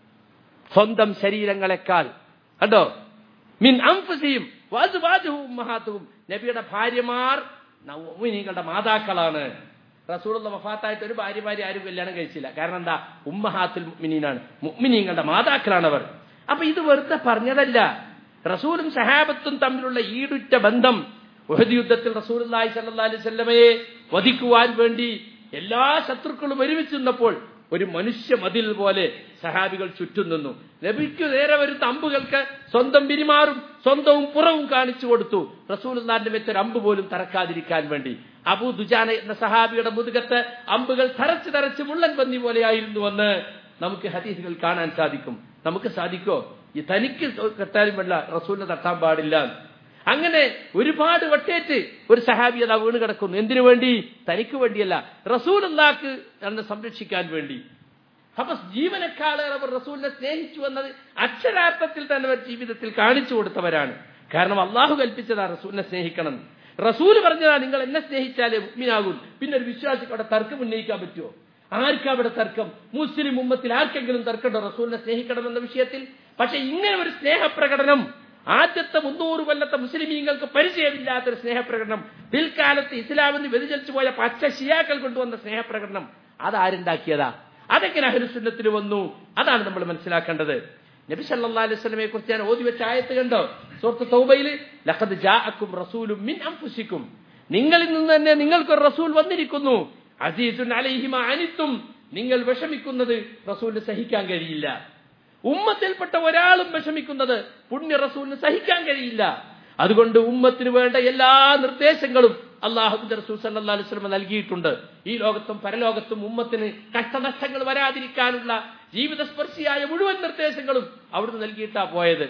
സ്വന്തം ശരീരങ്ങളെക്കാൾ കണ്ടോ മിൻ അംഫുസിയും വാസുവാജുഹും ഉമ്മഹാത്തുഹും നബിയുടെ ഭാര്യമാർ മുഅ്മിനീങ്ങളുടെ മാതാക്കളാണ് റസൂലുള്ള വഫാത്തായിട്ട് ഒരു ഭാര്യമാരെ ആരും കല്യാണം കഴിച്ചില്ല കാരണം എന്താ ഉമ്മഹാത്തുൽ മുഅ്മിനീനാണ് മുഅ്മിനീങ്ങളുടെ മാതാക്കളാണ് അവർ അപ്പൊ ഇത് വെറുതെ പറഞ്ഞതല്ല റസൂലും സഹാബത്തും തമ്മിലുള്ള ഈടുറ്റ ബന്ധം ഉഹദ് യുദ്ധത്തിൽ റസൂലുള്ളാഹി സ്വല്ലല്ലാഹി അലൈഹി വസല്ലമയെ വധിക്കുവാൻ വേണ്ടി എല്ലാ ശത്രുക്കളും ഒരുമിച്ച് നിന്നപ്പോൾ ഒരു മനുഷ്യ മതിൽ പോലെ സഹാബികൾ ചുറ്റും നിന്നു നബിക്ക് നേരെ വരുന്ന അമ്പുകൾക്ക് സ്വന്തം പിരിമാറും സ്വന്തവും പുറവും കാണിച്ചു കൊടുത്തു റസൂലുള്ളാന്റെ വെച്ച ഒരു അമ്പ് പോലും തറക്കാതിരിക്കാൻ വേണ്ടി അബൂ ദുജാന എന്ന സഹാബിയുടെ മുതുകത്ത് അമ്പുകൾ തറച്ച് തറച്ച് മുള്ളൻ പന്നി പോലെയായിരുന്നുവെന്ന് നമുക്ക് ഹദീസുകൾ കാണാൻ സാധിക്കും നമുക്ക് സാധിക്കോ ഈ തനിക്ക് കെട്ടാനും വേണ്ട റസൂലിനെ തട്ടാൻ പാടില്ല അങ്ങനെ ഒരുപാട് വട്ടേറ്റ് ഒരു സഹാബി അതാ വീണ് കിടക്കുന്നു എന്തിനു വേണ്ടി തനിക്ക് വേണ്ടിയല്ല റസൂൽ അള്ളാഹ്ക്ക് തന്നെ സംരക്ഷിക്കാൻ വേണ്ടി അപ്പൊ ജീവനക്കാളേറെ അവർ റസൂലിനെ സ്നേഹിച്ചു എന്നത് അക്ഷരാർത്ഥത്തിൽ തന്നെ അവർ ജീവിതത്തിൽ കാണിച്ചു കൊടുത്തവരാണ് കാരണം അള്ളാഹു കൽപ്പിച്ചതാ റസൂലിനെ സ്നേഹിക്കണം റസൂൽ പറഞ്ഞതാ നിങ്ങൾ എന്നെ സ്നേഹിച്ചാലേ മുഗ്മിനാകും പിന്നെ ഒരു വിശ്വാസിക്ക് അവിടെ തർക്കം ഉന്നയിക്കാൻ പറ്റുമോ ആർക്കാ അവിടെ തർക്കം മുസ്ലിം ഉമ്മത്തിൽ ആർക്കെങ്കിലും തർക്കമുണ്ടോ റസൂലിനെ സ്നേഹിക്കണമെന്ന വിഷയത്തിൽ പക്ഷെ ഇങ്ങനെ ഒരു സ്നേഹപ്രകടനം ആദ്യത്തെ മുന്നൂറ് കൊല്ലത്തെ മുസ്ലിമീങ്ങൾക്ക് പരിചയമില്ലാത്തൊരു സ്നേഹപ്രകടനം പിൽക്കാലത്ത് ഇസ്ലാമിന് വ്യതിചലിച്ചു പോയ പച്ച ഷിയാക്കൾ കൊണ്ടുവന്ന സ്നേഹപ്രകടനം അതാരുണ്ടാക്കിയതാ അതെങ്ങനെ അഹലുസുന്നത്തിന് വന്നു അതാണ് നമ്മൾ മനസ്സിലാക്കേണ്ടത് നബി സല്ലല്ലാഹു അലൈഹി വസല്ലമയെ കുറിച്ച് ഞാൻ ഓതി വെച്ച ആയത്ത് കണ്ടോ സൂറത്ത് തൗബയിൽ ലഖദ് ജാഅക്കും റസൂലും മിൻ അൻഫുസിക്കും നിങ്ങളിൽ നിന്ന് തന്നെ നിങ്ങൾക്കൊരു റസൂൽ വന്നിരിക്കുന്നു അസീസുൻ അലൈഹി മാ അനിത്തും നിങ്ങൾ വിഷമിക്കുന്നത് റസൂലിന് സഹിക്കാൻ കഴിയില്ല ഉമ്മത്തിൽപ്പെട്ട ഒരാളും വിഷമിക്കുന്നത് പുണ്യ റസൂലിന് സഹിക്കാൻ കഴിയില്ല അതുകൊണ്ട് ഉമ്മത്തിന് വേണ്ട എല്ലാ നിർദ്ദേശങ്ങളും അള്ളാഹുബിന്റെ റസൂൽ സല്ലാ അലൈഹി സ്വലമ നൽകിയിട്ടുണ്ട് ഈ ലോകത്തും പരലോകത്തും ഉമ്മത്തിന് കഷ്ടനഷ്ടങ്ങൾ വരാതിരിക്കാനുള്ള ജീവിതസ്പർശിയായ മുഴുവൻ നിർദ്ദേശങ്ങളും അവിടുന്ന് നൽകിയിട്ടാ പോയത്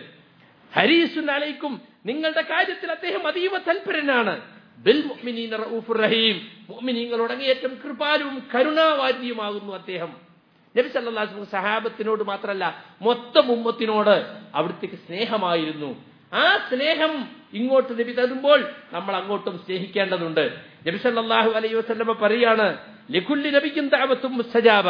ഹരീസുൻ അലൈക്കും നിങ്ങളുടെ കാര്യത്തിൽ അദ്ദേഹം അതീവ തൽപരനാണ് ബിൽ മുഅ്മിനീന റഊഫുർ റഹീം മുഅ്മിനീങ്ങളോട് അങ്ങേയറ്റം കൃപാലുവും കരുണാവാരിയുമാകുന്നു അദ്ദേഹം നബി സല്ലല്ലാഹു അലൈഹി വസല്ലം സഹാബത്തിനോട് മാത്രമല്ല മൊത്തം ഉമ്മത്തിനോട് അവിടുത്തേക്ക് സ്നേഹമായിരുന്നു ആ സ്നേഹം ഇങ്ങോട്ട് നബി തരുമ്പോൾ നമ്മൾ അങ്ങോട്ടും സ്നേഹിക്കേണ്ടതുണ്ട് നബി സല്ലല്ലാഹു അലൈഹി വസല്ലമ പറയാണ് ലികുല്ലി നബിക്കും ദഅവത്തും മുസ്തജാബ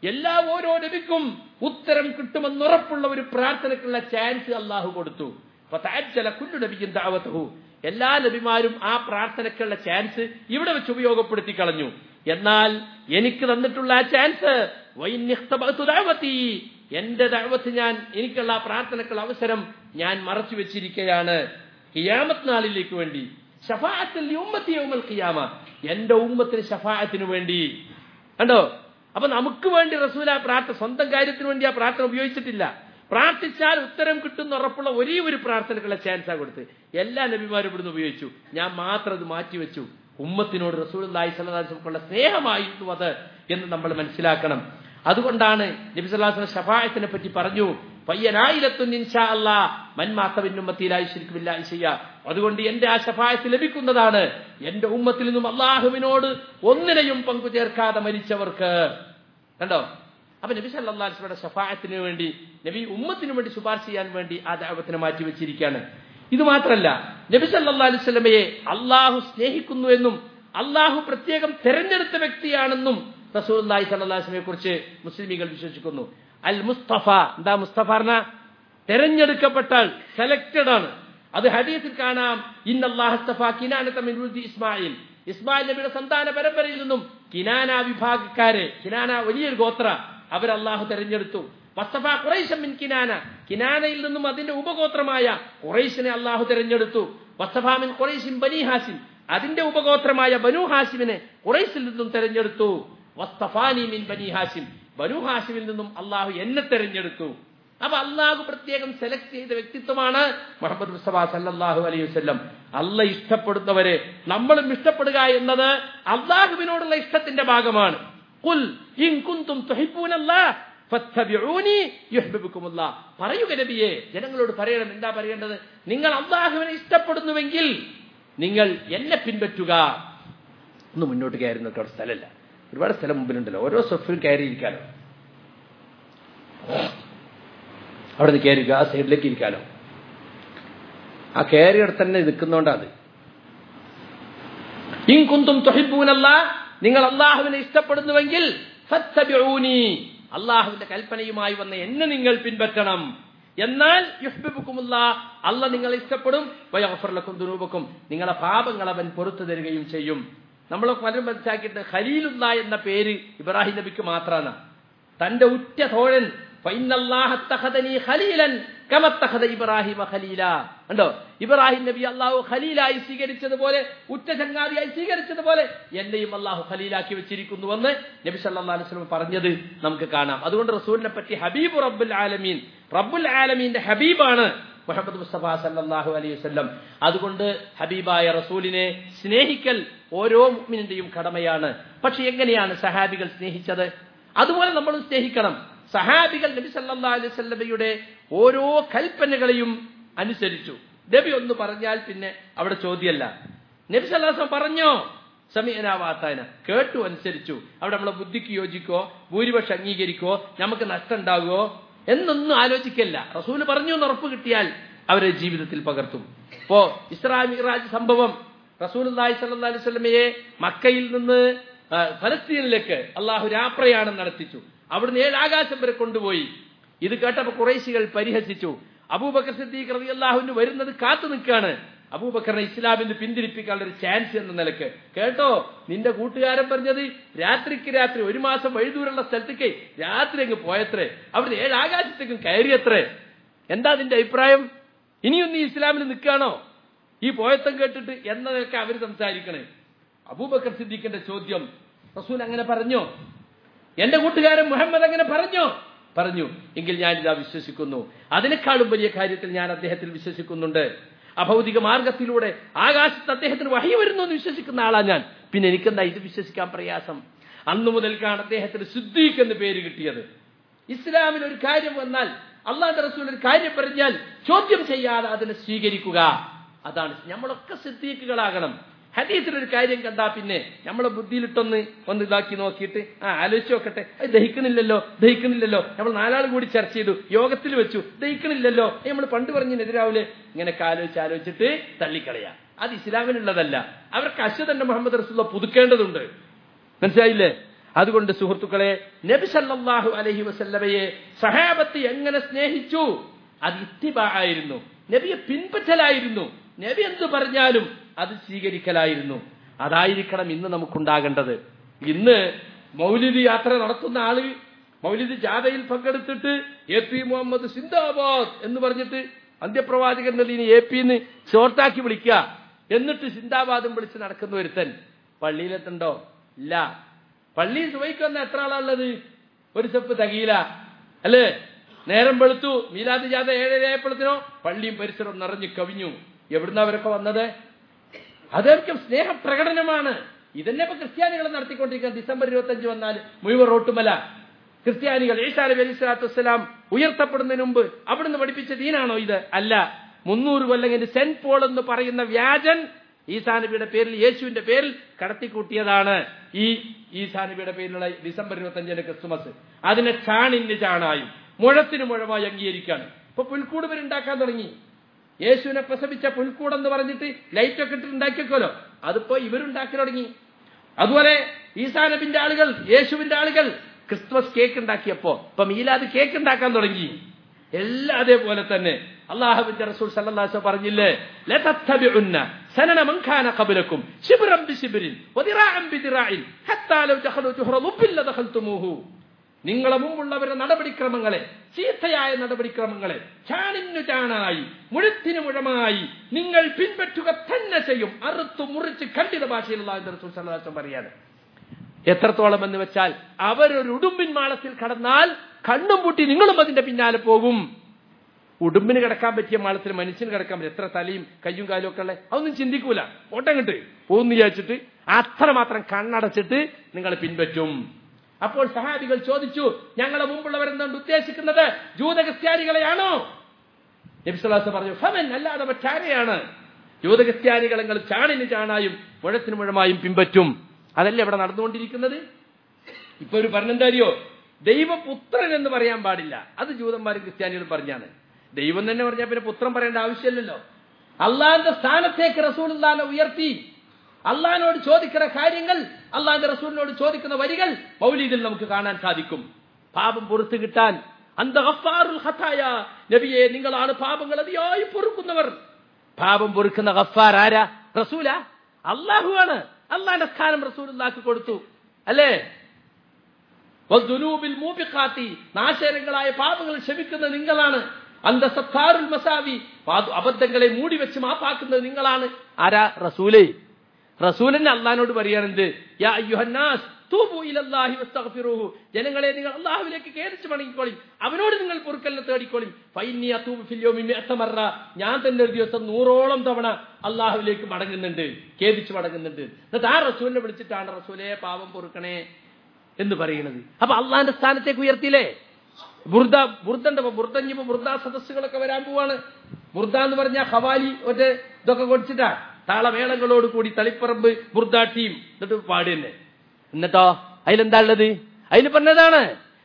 എല്ലാ ഓരോ നബിക്കും ഉത്തരം കിട്ടുമെന്നുറപ്പുള്ള ഒരു പ്രാർത്ഥനക്കുള്ള ചാൻസ് അള്ളാഹു കൊടുത്തു ഫതഅജ്ജല കുല്ലു നബിയ്യിൻ ദഅവതഹു എല്ലാ നബിമാരും ആ പ്രാർത്ഥനക്കുള്ള ചാൻസ് ഇവിടെ വെച്ച് ഉപയോഗപ്പെടുത്തി കളഞ്ഞു എന്നാൽ എനിക്ക് തന്നിട്ടുള്ള ആ ചാൻസ് വൈന്യഖ്തബഅതു ദഅവതി എന്റെ ദഅവത്ത് ഞാൻ എനിക്കുള്ള ആ പ്രാർത്ഥനക്കുള്ള അവസരം ഞാൻ മറച്ചു വെച്ചിരിക്കുകയാണ് ഖിയാമത്ത് നാളിലേക്ക് വേണ്ടി ഷഫാഅത്തിൽ ഉമ്മത്തി യൗമൽ ഖിയാമ എന്റെ ഉമ്മത്തിന് ഷഫാഅത്തിന് വേണ്ടി കണ്ടോ അപ്പൊ നമുക്ക് വേണ്ടി റസൂൽ ആ പ്രാർത്ഥന സ്വന്തം കാര്യത്തിന് വേണ്ടി ആ പ്രാർത്ഥന ഉപയോഗിച്ചിട്ടില്ല പ്രാർത്ഥിച്ചാൽ ഉത്തരം കിട്ടുന്ന ഉറപ്പുള്ള ഒരേ ഒരു പ്രാർത്ഥനക്കുള്ള ചാൻസാ കൊടുത്ത് എല്ലാ നബിമാരും ഇവിടുന്ന് ഉപയോഗിച്ചു ഞാൻ മാത്രം അത് മാറ്റിവെച്ചു ഉമ്മത്തിനോട് റസൂൽ അള്ളാഹി സ്വലാസ്മക്കുള്ള സ്നേഹമായിരുന്നു അത് എന്ന് നമ്മൾ മനസ്സിലാക്കണം അതുകൊണ്ടാണ് നബി സല്ലാസ്ലം ഷഫായത്തിനെ പറ്റി പറഞ്ഞു പയ്യനായിരത്തുൻ ഇൻഷാ അല്ലാ മന്മാത്തവിന്നുമ്മത്തിയിലായി ശരിക്കുമില്ല ഇശയ്യ അതുകൊണ്ട് എന്റെ ആ ഷഫായത്ത് ലഭിക്കുന്നതാണ് എന്റെ ഉമ്മത്തിൽ നിന്നും അള്ളാഹുവിനോട് ഒന്നിനെയും പങ്കു ചേർക്കാതെ മരിച്ചവർക്ക് കണ്ടോ അപ്പൊ നബി സല്ലാസ്ലയുടെ ഷഫായത്തിന് വേണ്ടി നബി ഉമ്മത്തിനു വേണ്ടി ശുപാർശ ചെയ്യാൻ വേണ്ടി ആ ദൈവത്തിനെ മാറ്റി വെച്ചിരിക്കുകയാണ് ഇത് മാത്രമല്ല നബി സല്ലാ അലുസ്ലമയെ അള്ളാഹു സ്നേഹിക്കുന്നു എന്നും അള്ളാഹു പ്രത്യേകം തെരഞ്ഞെടുത്ത വ്യക്തിയാണെന്നും റസൂലി സല്ലാസ്ലമയെ കുറിച്ച് മുസ്ലിമികൾ വിശ്വസിക്കുന്നു അൽ മുസ്തഫ എന്താ മുസ്തഫ പറഞ്ഞ തെരഞ്ഞെടുക്കപ്പെട്ടാൽ സെലക്റ്റഡ് ആണ് അത് ഹദീസിൽ കാണാം ഇന്നല്ലാഹസ്തഫ കിനാനത്തമിൻ ഇസ്മായിൽ ഇസ്മായിൽ നബിയുടെ സന്താന പരമ്പരയിൽ നിന്നും കിനാന വിഭാഗക്കാരെ കിനാന വലിയൊരു ഗോത്ര അവർ അള്ളാഹു തെരഞ്ഞെടുത്തു വസ്തഫ ഖുറൈശ മിൻ കിനാന കിനാനയിൽ നിന്നും അതിന്റെ ഉപഗോത്രമായ ഖുറൈശിനെ അള്ളാഹു തെരഞ്ഞെടുത്തു വസ്തഫ മിൻ ഖുറൈശിൻ ബനി ഹാസിം അതിന്റെ ഉപഗോത്രമായ ബനു ഹാസിമിനെ ഖുറൈശിൽ നിന്നും തെരഞ്ഞെടുത്തു വസ്തഫാനി മിൻ ബനി ഹാസിം ബനു ഹാസിമിൽ നിന്നും അള്ളാഹു എന്നെ തെരഞ്ഞെടുത്തു അപ്പൊ അള്ളാഹു പ്രത്യേകം സെലക്ട് ചെയ്ത വ്യക്തിത്വമാണ് മുഹമ്മദ് മുസ്തഫ സല്ലാഹു അലൈഹി വസ്ലം അല്ല ഇഷ്ടപ്പെടുന്നവരെ നമ്മളും ഇഷ്ടപ്പെടുക എന്നത് അള്ളാഹുവിനോടുള്ള ഇഷ്ടത്തിന്റെ ഭാഗമാണ് കുൽ ഇൻ കുന്തും തുഹിപ്പൂനല്ലാഹ് ഫത്തബിഊനി യുഹ്ബിബുക്കുമുല്ലാ പറയുക നബിയെ ജനങ്ങളോട് പറയണം എന്താ പറയേണ്ടത് നിങ്ങൾ അള്ളാഹുവിനെ ഇഷ്ടപ്പെടുന്നുവെങ്കിൽ നിങ്ങൾ എന്നെ പിൻപറ്റുക ഒന്ന് മുന്നോട്ട് കയറി നിൽക്കാൻ സ്ഥലമല്ല ഒരുപാട് സ്ഥലം മുമ്പിലുണ്ടല്ലോ ഓരോ സൊഫിലും കയറിയിരിക്കാലോ അവിടെ നിന്ന് കയറിക്കുക ആ സൈഡിലേക്ക് ഇരിക്കാലോ ആ കയറിയിടത്ത് തന്നെ നിൽക്കുന്നോണ്ടാ അത് ഇൻകുന്തും തൊഹിബൂനല്ല നിങ്ങൾ അള്ളാഹുവിനെ ഇഷ്ടപ്പെടുന്നുവെങ്കിൽ ഫത്തബിഊനി അള്ളാഹുവിന്റെ കൽപ്പനയുമായി വന്ന എന്നെ നിങ്ങൾ പിൻപറ്റണം എന്നാൽ യുഹ്ബിബുക്കുമുള്ള അല്ല നിങ്ങളെ ഇഷ്ടപ്പെടും വയഫർലക്കും ദുരൂപക്കും നിങ്ങളെ പാപങ്ങൾ അവൻ പൊറത്തു തരികയും ചെയ്യും നമ്മൾ പലരും മനസ്സിലാക്കിയിട്ട് ഖലീലുള്ള എന്ന പേര് ഇബ്രാഹിം നബിക്ക് മാത്രമാണ് തന്റെ ഉറ്റ തോഴൻ ഇബ്രാഹിം ഖലീല ഉണ്ടോ ഇബ്രാഹിം നബി അള്ളാഹു ഖലീലായി സ്വീകരിച്ചതുപോലെ ഉറ്റ ചങ്ങാതിയായി സ്വീകരിച്ചതുപോലെ എന്നെയും അള്ളാഹു ഖലീലാക്കി വെച്ചിരിക്കുന്നുവെന്ന് നബി സല്ലാ അലുസ്ലം പറഞ്ഞത് നമുക്ക് കാണാം അതുകൊണ്ട് റസൂലിനെ പറ്റി ഹബീബ് റബ്ബുൽ ആലമീൻ റബ്ബുൽ ആലമീന്റെ ഹബീബാണ് മുഹമ്മദ് മുസ്തഫ സല്ലാഹു അലൈഹി വസ്ലം അതുകൊണ്ട് ഹബീബായ റസൂലിനെ സ്നേഹിക്കൽ ഓരോ മുഅ്മിനിന്റെയും കടമയാണ് പക്ഷെ എങ്ങനെയാണ് സഹാബികൾ സ്നേഹിച്ചത് അതുപോലെ നമ്മൾ സ്നേഹിക്കണം സഹാബികൾ നബി സല്ലാ അലൈഹി സ്വല്ലമയുടെ ഓരോ കൽപ്പനകളെയും അനുസരിച്ചു നബി ഒന്ന് പറഞ്ഞാൽ പിന്നെ അവിടെ ചോദ്യമല്ല നബി സല്ലാസം പറഞ്ഞോ സമീനാവാത്താന കേട്ടു അനുസരിച്ചു അവിടെ നമ്മളെ ബുദ്ധിക്ക് യോജിക്കോ ഭൂരിപക്ഷം അംഗീകരിക്കോ നമുക്ക് നഷ്ടം ഉണ്ടാകുമോ എന്നൊന്നും ആലോചിക്കല്ല റസൂല് പറഞ്ഞു എന്ന് ഉറപ്പ് കിട്ടിയാൽ അവരെ ജീവിതത്തിൽ പകർത്തും ഇപ്പോ ഇസ്രാ മിറാജ് സംഭവം റസൂൽ അലൈഹി സ്വല്ലാ അലൈഹി സ്വലമയെ മക്കയിൽ നിന്ന് ഫലസ്തീനിലേക്ക് അള്ളാഹു രാപ്രയാണം നടത്തിച്ചു അവിടുന്ന് ഏഴ് ആകാശം വരെ കൊണ്ടുപോയി ഇത് കേട്ടപ്പോൾ കുറേശികൾ പരിഹസിച്ചു അബൂബക്കർ സിദ്ദീഖ് റതി അള്ളാഹുവിന് വരുന്നത് കാത്തു നിൽക്കാണ് അബൂബക്കറിനെ ഇസ്ലാമിൽ നിന്ന് പിന്തിരിപ്പിക്കാനുള്ള ഒരു ചാൻസ് എന്ന നിലക്ക് കേട്ടോ നിന്റെ കൂട്ടുകാരൻ പറഞ്ഞത് രാത്രിക്ക് രാത്രി ഒരു മാസം വഴിദൂരമുള്ള സ്ഥലത്തേക്ക് രാത്രി അങ്ങ് പോയത്രേ അവിടെ ഏഴ് ആകാശത്തേക്കും കയറിയത്രേ എന്താ നിന്റെ അഭിപ്രായം ഇനിയും നീ ഇസ്ലാമിൽ നിൽക്കാണോ ഈ പോയത്തം കേട്ടിട്ട് എന്ന നിലക്ക് അവർ സംസാരിക്കണേ അബൂബക്കർ സിദ്ദീഖിന്റെ ചോദ്യം റസൂൽ അങ്ങനെ പറഞ്ഞോ എന്റെ കൂട്ടുകാരൻ മുഹമ്മദ് അങ്ങനെ പറഞ്ഞോ പറഞ്ഞു എങ്കിൽ ഞാൻ ഇതാ വിശ്വസിക്കുന്നു അതിനേക്കാളും വലിയ കാര്യത്തിൽ ഞാൻ അദ്ദേഹത്തിൽ വിശ്വസിക്കുന്നുണ്ട് അഭൗതിക മാർഗത്തിലൂടെ ആകാശത്ത് അദ്ദേഹത്തിന് വഹി വരുന്നു എന്ന് വിശ്വസിക്കുന്ന ആളാ ഞാൻ പിന്നെ എനിക്കെന്താ ഇത് വിശ്വസിക്കാൻ പ്രയാസം അന്നു മുതൽക്കാണ് അദ്ദേഹത്തിന് സിദ്ദീഖ് എന്ന് പേര് കിട്ടിയത് ഇസ്ലാമിൽ ഒരു കാര്യം വന്നാൽ അള്ളാഹ് റസൂൽ ഒരു കാര്യം പറഞ്ഞാൽ ചോദ്യം ചെയ്യാതെ അതിനെ സ്വീകരിക്കുക അതാണ് നമ്മളൊക്കെ സിദ്ദീഖുകളാകണം ഹദീസിൽ ഒരു കാര്യം കണ്ടാ പിന്നെ നമ്മളെ ബുദ്ധിയിലിട്ടൊന്ന് ഒന്ന് ഇതാക്കി നോക്കിയിട്ട് ആ ആലോചിച്ച് നോക്കട്ടെ അത് ദഹിക്കുന്നില്ലല്ലോ ദഹിക്കുന്നില്ലല്ലോ നമ്മൾ നാലാൾ കൂടി ചർച്ച ചെയ്തു യോഗത്തിൽ വെച്ചു ദഹിക്കണില്ലല്ലോ നമ്മൾ പണ്ട് പറഞ്ഞതിനെതിരാവില് ഇങ്ങനെയൊക്കെ ആലോചിച്ച് ആലോചിച്ചിട്ട് തള്ളിക്കളയാ അത് ഇസ്ലാമിനുള്ളതല്ല അവർക്ക് അശ്വതന്റെ മുഹമ്മദ് റസൂള്ള പുതുക്കേണ്ടതുണ്ട് മനസ്സിലായില്ലേ അതുകൊണ്ട് സുഹൃത്തുക്കളെ നബി സല്ലല്ലാഹു അലൈഹി വസല്ലമയെ സഹാബത്ത് എങ്ങനെ സ്നേഹിച്ചു അത് ഇത്തിബാ ആയിരുന്നു നബിയെ പിൻപറ്റലായിരുന്നു നബി എന്തു പറഞ്ഞാലും അത് സ്വീകരിക്കലായിരുന്നു അതായിരിക്കണം ഇന്ന് നമുക്കുണ്ടാകേണ്ടത് ഇന്ന് മൗലിദ് യാത്ര നടത്തുന്ന ആള് മൗലിദ് ജാഥയിൽ പങ്കെടുത്തിട്ട് എ പി മുഹമ്മദ് സിന്ദാബാദ് എന്ന് പറഞ്ഞിട്ട് അന്ത്യപ്രവാചകൻ ഇനി എ പിന്ന് ഷോർട്ടാക്കി വിളിക്കുക എന്നിട്ട് സിന്ദാബാദും വിളിച്ച് നടക്കുന്ന ഒരുത്തൻ പള്ളിയിലെത്തുണ്ടോ ഇല്ല പള്ളി സുബൈക്കൊന്ന എത്ര ആളുള്ളത് ഒരു സ്റ്റെപ്പ് തകീല അല്ലേ നേരം വെളുത്തു മീലാദ് ജാഥ ഏഴരയായപ്പോഴത്തിനോ പള്ളിയും പരിസരവും നിറഞ്ഞു കവിഞ്ഞു എവിടുന്ന അവരൊക്കെ വന്നത് അതൊക്കെ സ്നേഹപ്രകടനമാണ് ഇതന്നെ ഇപ്പൊ ക്രിസ്ത്യാനികൾ നടത്തിക്കൊണ്ടിരിക്കുന്നത് ഡിസംബർ ഇരുപത്തഞ്ച് വന്നാൽ മുഴുവൻ റോട്ടുമല ക്രിസ്ത്യാനികൾ ഈസാ നബി അലൈഹി സ്വലാത്തു വസ്സലാം ഉയർത്തപ്പെടുന്നതിന് മുമ്പ് അവിടുന്ന് പഠിപ്പിച്ച ദീനാണോ ഇത് അല്ല മുന്നൂറ് കൊല്ലം കഴിഞ്ഞ് സെന്റ് പോൾ എന്ന് പറയുന്ന വ്യാജൻ ഈസാ നബിയുടെ പേരിൽ യേശുവിന്റെ പേരിൽ കടത്തിക്കൂട്ടിയതാണ് ഈ ഈസാ നബിയുടെ പേരിലുള്ള ഡിസംബർ ഇരുപത്തഞ്ചിന് ക്രിസ്തുമസ് അതിനെ ചാണിന് ചാണായും മുഴത്തിന് മുഴമായി അംഗീകരിക്കാണ് ഇപ്പൊ പുൽക്കൂട് ഉണ്ടാക്കാൻ തുടങ്ങി യേശുവിനെ പ്രസവിച്ച പുൽക്കൂടെന്ന് പറഞ്ഞിട്ട് ലൈറ്റ് ഒക്കെ ഇട്ട് ഉണ്ടാക്കിയേക്കോലോ അതിപ്പോ ഇവരുണ്ടാക്കി തുടങ്ങി അതുപോലെ ഈസാ നബിന്റെ ആളുകൾ യേശുവിന്റെ ആളുകൾ ക്രിസ്മസ് കേക്ക് ഉണ്ടാക്കിയപ്പോ ഇപ്പൊ മീലാദ് കേക്ക് ഉണ്ടാക്കാൻ തുടങ്ങി എല്ലാം അതേപോലെ തന്നെ അള്ളാഹുവിന്റെ റസൂൽ സല്ലല്ലാഹു പറഞ്ഞില്ലേ ലതത്തബിഉന്ന സനന മൻ കാന ഖബലക്കും ശിബ്റൻ ബിശിബ്രിൻ വദിറാഅൻ ബിദിറാഇൻ ഹത്താ ലൗ ദഖലു ജുഹ്റ ലുബ്ബിൽ ലദഖൽതുമൂഹു നിങ്ങളെ മുമ്പുള്ളവരുടെ നടപടിക്രമങ്ങളെ ചീത്തയായ നടപടിക്രമങ്ങളെ ചാണിനു ചാണായി മുഴുത്തിനു മുഴമായി നിങ്ങൾ പിൻപറ്റുക തന്നെ ചെയ്യും അറുത്തു മുറിച്ച് ഖണ്ഡിത ഭാഷയിലുള്ള റസൂൽ സല്ലല്ലാഹു പറയാണ് എത്രത്തോളം എന്ന് വെച്ചാൽ അവരൊരു ഉടുമ്പിൻ മാളത്തിൽ കടന്നാൽ കണ്ണും പൂട്ടി നിങ്ങളും അതിന്റെ പിന്നാലെ പോകും ഉടുമ്പിന് കിടക്കാൻ പറ്റിയ മാളത്തിൽ മനുഷ്യന് കിടക്കാൻ പറ്റും എത്ര തലയും കയ്യും കാലും ഒക്കെ ഉള്ള അതൊന്നും ചിന്തിക്കൂല ഓട്ടം കിട്ട് പോകുന്നു വിചാരിച്ചിട്ട് അത്രമാത്രം കണ്ണടച്ചിട്ട് നിങ്ങൾ പിൻപറ്റും അപ്പോൾ സഹാബികൾ ചോദിച്ചു ഞങ്ങളെ മുമ്പുള്ളവരെന്തുകൊണ്ട് ഉദ്ദേശിക്കുന്നത് ജൂത ക്രിസ്ത്യാനികളെയാണോ നബിസ്വലാസ് പറഞ്ഞു ഫമൻ അല്ലാതെ മറ്റാരെയാണ് ജൂത ക്രിസ്ത്യാനികൾ നിങ്ങൾ ചാണിന് ചാണായും മുഴത്തിന് മുഴമായും പിൻപറ്റും അതല്ലേ ഇവിടെ നടന്നുകൊണ്ടിരിക്കുന്നത് ഇപ്പൊ ഒരു പറഞ്ഞെന്താരിയോ ദൈവപുത്രൻ എന്ന് പറയാൻ പാടില്ല അത് ജൂതന്മാരും ക്രിസ്ത്യാനികളും പറഞ്ഞാണ് ദൈവം തന്നെ പറഞ്ഞാൽ പിന്നെ പുത്രൻ പറയേണ്ട ആവശ്യമില്ലല്ലോ അള്ളാന്റെ സ്ഥാനത്തേക്ക് റസൂൽ ഉയർത്തി അള്ളഹാനോട് ചോദിക്കുന്ന കാര്യങ്ങൾ അള്ളാന്റെ റസൂലിനോട് ചോദിക്കുന്ന വരികൾ മൗലീദിൽ നമുക്ക് കാണാൻ സാധിക്കും പാപം പുറത്തു കിട്ടാൻ നബിയെ നിങ്ങളാണ് പാപങ്ങൾ അതിയായി പൊറുക്കുന്നവർ പാപം പൊറുക്കുന്ന ഗഫാർ ആരാ റസൂല അള്ളാഹു ആണ് അള്ളാന്റെ സ്ഥാനം റസൂലുള്ളാക്ക് കൊടുത്തു അല്ലേ വദ്ദുനൂബിൽ മൂബിഖാത്തി നാശകരങ്ങളായ പാപങ്ങൾ ക്ഷമിക്കുന്നത് നിങ്ങളാണ് അന്തസത്താറുൽ മസാവി അബദ്ധങ്ങളെ മൂടി വെച്ച് മാപ്പാക്കുന്നത് നിങ്ങളാണ് ആരാ റസൂലേ റസൂലിനെ അള്ളഹാനോട് പറയാനെന്ത് യാ അയ്യുഹന്നാസ് തൂബു ഇലല്ലാഹി വസ്തഗ്ഫിറുഹു ജനങ്ങളെ നിങ്ങൾ അള്ളാഹുവിലേക്ക് കേറിച്ച് മടങ്ങിക്കോളിം അവനോട് നിങ്ങൾ പൊറുക്കലിനെ തേടിക്കോളിം ഫൈന്നി അതൂബു ഫിൽ യൗമി മിഅത മറ ഞാൻ തന്നെ ഒരു ദിവസം നൂറോളം തവണ അള്ളാഹുവിലേക്ക് മടങ്ങുന്നുണ്ട് ഖേദിച്ച് മടങ്ങുന്നുണ്ട് എന്നിട്ട് ആ റസൂലിനെ വിളിച്ചിട്ടാണ് റസൂലെ പാപം പൊറുക്കണേ എന്ന് പറയുന്നത് അപ്പൊ അള്ളാഹിന്റെ സ്ഥാനത്തേക്ക് ഉയർത്തിയില്ലേ ബുർദ ബുർദന്റെ ബുർദഞ്ഞിപ്പോ ബുർദ സദസ്സുകളൊക്കെ വരാൻ പോവാണ് ബുർദ എന്ന് പറഞ്ഞാൽ ഹവാലി ഒറ്റ ഇതൊക്കെ കൊടുത്തിട്ടാ താളമേളങ്ങളോട് കൂടി തളിപ്പറമ്പ് ബുർദ ടീം എന്നിട്ട് പാടി തന്നെ എന്നിട്ടോ അതിലെന്താ ഉള്ളത് അതിൽ പറഞ്ഞതാണ്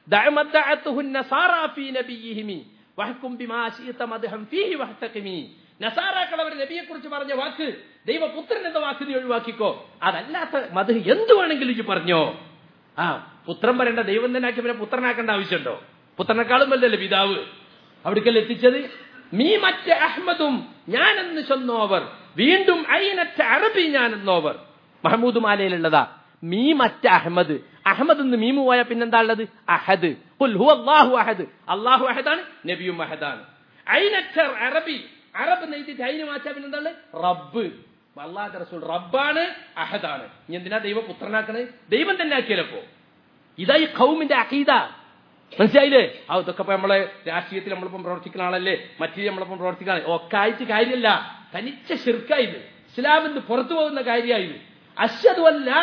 നസാറാക്കൾ അവർ നബിയെ കുറിച്ച് പറഞ്ഞ വാക്ക് ദൈവപുത്രൻ എന്ന വാക്ക് നീ ഒഴിവാക്കിക്കോ അതല്ലാത്ത മത് എന്ത് വേണമെങ്കിലും ഇജ്ജ് പറഞ്ഞോ ആ പുത്രൻ പറയേണ്ട ദൈവം തന്നെ ആക്കി പിന്നെ പുത്രനാക്കേണ്ട ആവശ്യമുണ്ടോ പുത്രനേക്കാളും വല്ലല്ലേ പിതാവ് അവിടേക്കല്ല എത്തിച്ചത് മീ മറ്റ അഹമ്മദും ഞാനെന്ന് ചൊന്നോവർ വീണ്ടും അയിനറ്റ അറബി ഞാനെന്നോവർ മഹമ്മൂദ് മാലയിലുള്ളതാ മീ മറ്റ അഹമ്മദ് അഹമ്മദ് എന്ന് മീമു പോയ പിന്നെന്താ ഉള്ളത് അഹദ് അള്ളാഹു അഹദ് അള്ളാഹു അഹദാണ് നബിയും അഹദാണ് അയിനറ്റ അറബി അറബ് നെയ്തിട്ട് അതിന് മാറ്റാ പിന്നെന്താ ഉള്ളത് റബ്ബ് അള്ളാഹ് റസൂൽ റബ്ബാണ് അഹദാണ് ഇനി എന്തിനാ ദൈവം പുത്രനാക്കണേ ദൈവം തന്നെ ആക്കിയല്ലോ ഇതാ ഈ ഖൗമിന്റെ അഖീദ മനസ്സിലായില്ലേ ആ ഇതൊക്കെ ഇപ്പൊ നമ്മളെ രാഷ്ട്രീയത്തിൽ നമ്മളിപ്പം പ്രവർത്തിക്കുന്ന ആളല്ലേ മറ്റു നമ്മളിപ്പം പ്രവർത്തിക്കുന്ന ഒക്കെ ആയിട്ട് കാര്യമല്ല തനിച്ച ശിർക്കായത് ഇസ്ലാമിന്ന് പുറത്തു പോകുന്ന കാര്യമായത് അശ്വദ്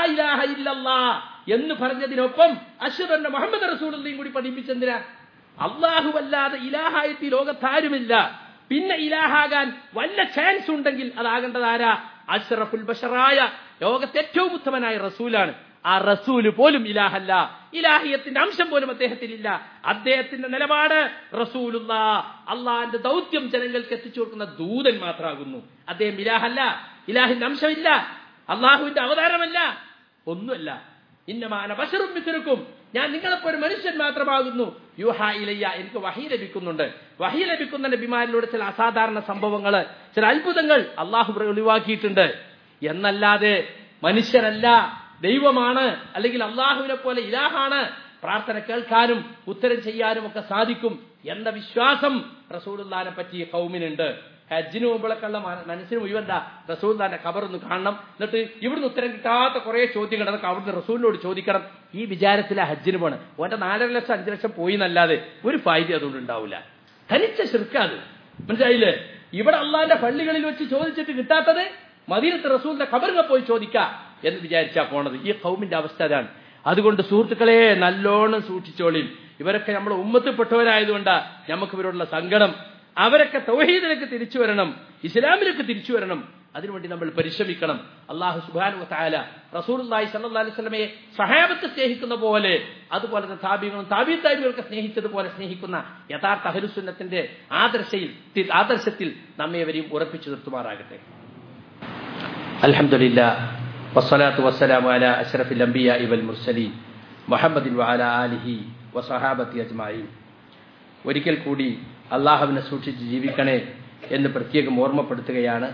എന്ന് പറഞ്ഞതിനൊപ്പം അശ്വദ് എന്ന മുഹമ്മദ് റസൂലിനെയും കൂടി പഠിപ്പിച്ചെന്തിനാ അള്ളാഹു അല്ലാതെ ഇലാഹായത്തി ലോകത്താരുമില്ല പിന്നെ ഇലാഹാകാൻ വല്ല ചാൻസ് ഉണ്ടെങ്കിൽ അതാകേണ്ടത് ആരാ അഷ്റഫുൽ ബഷറായ ലോകത്തെ ഏറ്റവും ഉത്തമനായ റസൂലാണ് ആ റസൂല് പോലും ഇലാഹല്ല ഇലാഹിയത്തിന്റെ അംശം പോലും അദ്ദേഹത്തിനില്ല അദ്ദേഹത്തിന്റെ നിലപാട് റസൂലുള്ള അള്ളാഹിന്റെ ദൗത്യം ജനങ്ങൾക്ക് എത്തിച്ചു കൊടുക്കുന്ന ദൂതൻ മാത്രമാകുന്നു അദ്ദേഹം ഇലാഹല്ല ഇലാഹിന്റെ അംശമില്ല അള്ളാഹുവിന്റെ അവതാരമല്ല ഒന്നുമല്ല ഇന്നമാന ബഷറും മിത്തിരുക്കും ഞാൻ നിങ്ങളെപ്പോ ഒരു മനുഷ്യൻ മാത്രമാകുന്നു യൂഹ ഇലയ്യ എനിക്ക് വഹി ലഭിക്കുന്നുണ്ട് വഹി ലഭിക്കുന്ന നബിമാരിലൂടെ ചില അസാധാരണ സംഭവങ്ങൾ ചില അത്ഭുതങ്ങൾ അള്ളാഹു ഒഴിവാക്കിയിട്ടുണ്ട് എന്നല്ലാതെ മനുഷ്യരല്ല ദൈവമാണ് അല്ലെങ്കിൽ അള്ളാഹുവിനെ പോലെ ഇലാഹാണ് പ്രാർത്ഥന കേൾക്കാനും ഉത്തരം ചെയ്യാനും ഒക്കെ സാധിക്കും എന്ന വിശ്വാസം റസൂലുള്ളാനെ പറ്റി കൗമിനുണ്ട് ഹജ്ജിന് മുമ്പുള്ളക്കുള്ള മനസ്സിന് മുഴുവൻ റസൂൽദാന്റെ ഖബറൊന്ന് കാണണം എന്നിട്ട് ഇവിടുന്ന് ഉത്തരം കിട്ടാത്ത കുറെ ചോദ്യങ്ങൾ അതൊക്കെ അവിടുന്ന് റസൂലിനോട് ചോദിക്കണം ഈ വിചാരത്തിലെ ഹജ്ജിന് പോണ് ഓന്റെ നാലര ലക്ഷം അഞ്ചു ലക്ഷം പോയി എന്നല്ലാതെ ഒരു ഫായ്ദ അതുകൊണ്ട് ഉണ്ടാവില്ല തനിച്ച ശിർക്കാത് മനസ്സിലായില്ലേ ഇവിടെ അള്ളാന്റെ പള്ളികളിൽ വെച്ച് ചോദിച്ചിട്ട് കിട്ടാത്തത് മദീനത്ത് റസൂലിന്റെ ഖബറിനെ പോയി ചോദിക്ക എന്ന് വിചാരിച്ചാ പോണത് ഈ കൗമിന്റെ അവസ്ഥ അതാണ് അതുകൊണ്ട് സുഹൃത്തുക്കളെ നല്ലോണം സൂക്ഷിച്ചോളിയും ഇവരൊക്കെ നമ്മുടെ ഉമ്മത്തിൽപ്പെട്ടവരായതുകൊണ്ടാ നമുക്ക് ഇവരോടുള്ള സങ്കടം അവരൊക്കെ തൗഹീദിലേക്ക് തിരിച്ചു വരണം ഇസ്ലാമിലേക്ക് തിരിച്ചു വരണം അതിനുവേണ്ടി നമ്മൾ പരിശ്രമിക്കണം അള്ളാഹു സുബാനു താല റസൂലി സല്ലാ അലൈഹി സ്വലമയെ സഹാബത്ത് സ്നേഹിക്കുന്ന പോലെ അതുപോലെ താബികളും താബി താബികൾക്ക് സ്നേഹിച്ചതുപോലെ സ്നേഹിക്കുന്ന യഥാർത്ഥ അഹരുസുന്നത്തിന്റെ ആദർശയിൽ ആദർശത്തിൽ നമ്മെ അവരെയും ഉറപ്പിച്ചു നിർത്തുമാറാകട്ടെ അലഹമില്ല വസ്സലാത്തു വസ്സലാം അല അഷറഫിൽ അംബിയ ഇവൽ മുർസലീൻ മുഹമ്മദിൻ വാല ആലിഹി വസഹാബത്തി അജ്മായി ഒരിക്കൽ കൂടി അള്ളാഹുവിനെ സൂക്ഷിച്ച് ജീവിക്കണേ എന്ന് പ്രത്യേകം ഓർമ്മപ്പെടുത്തുകയാണ്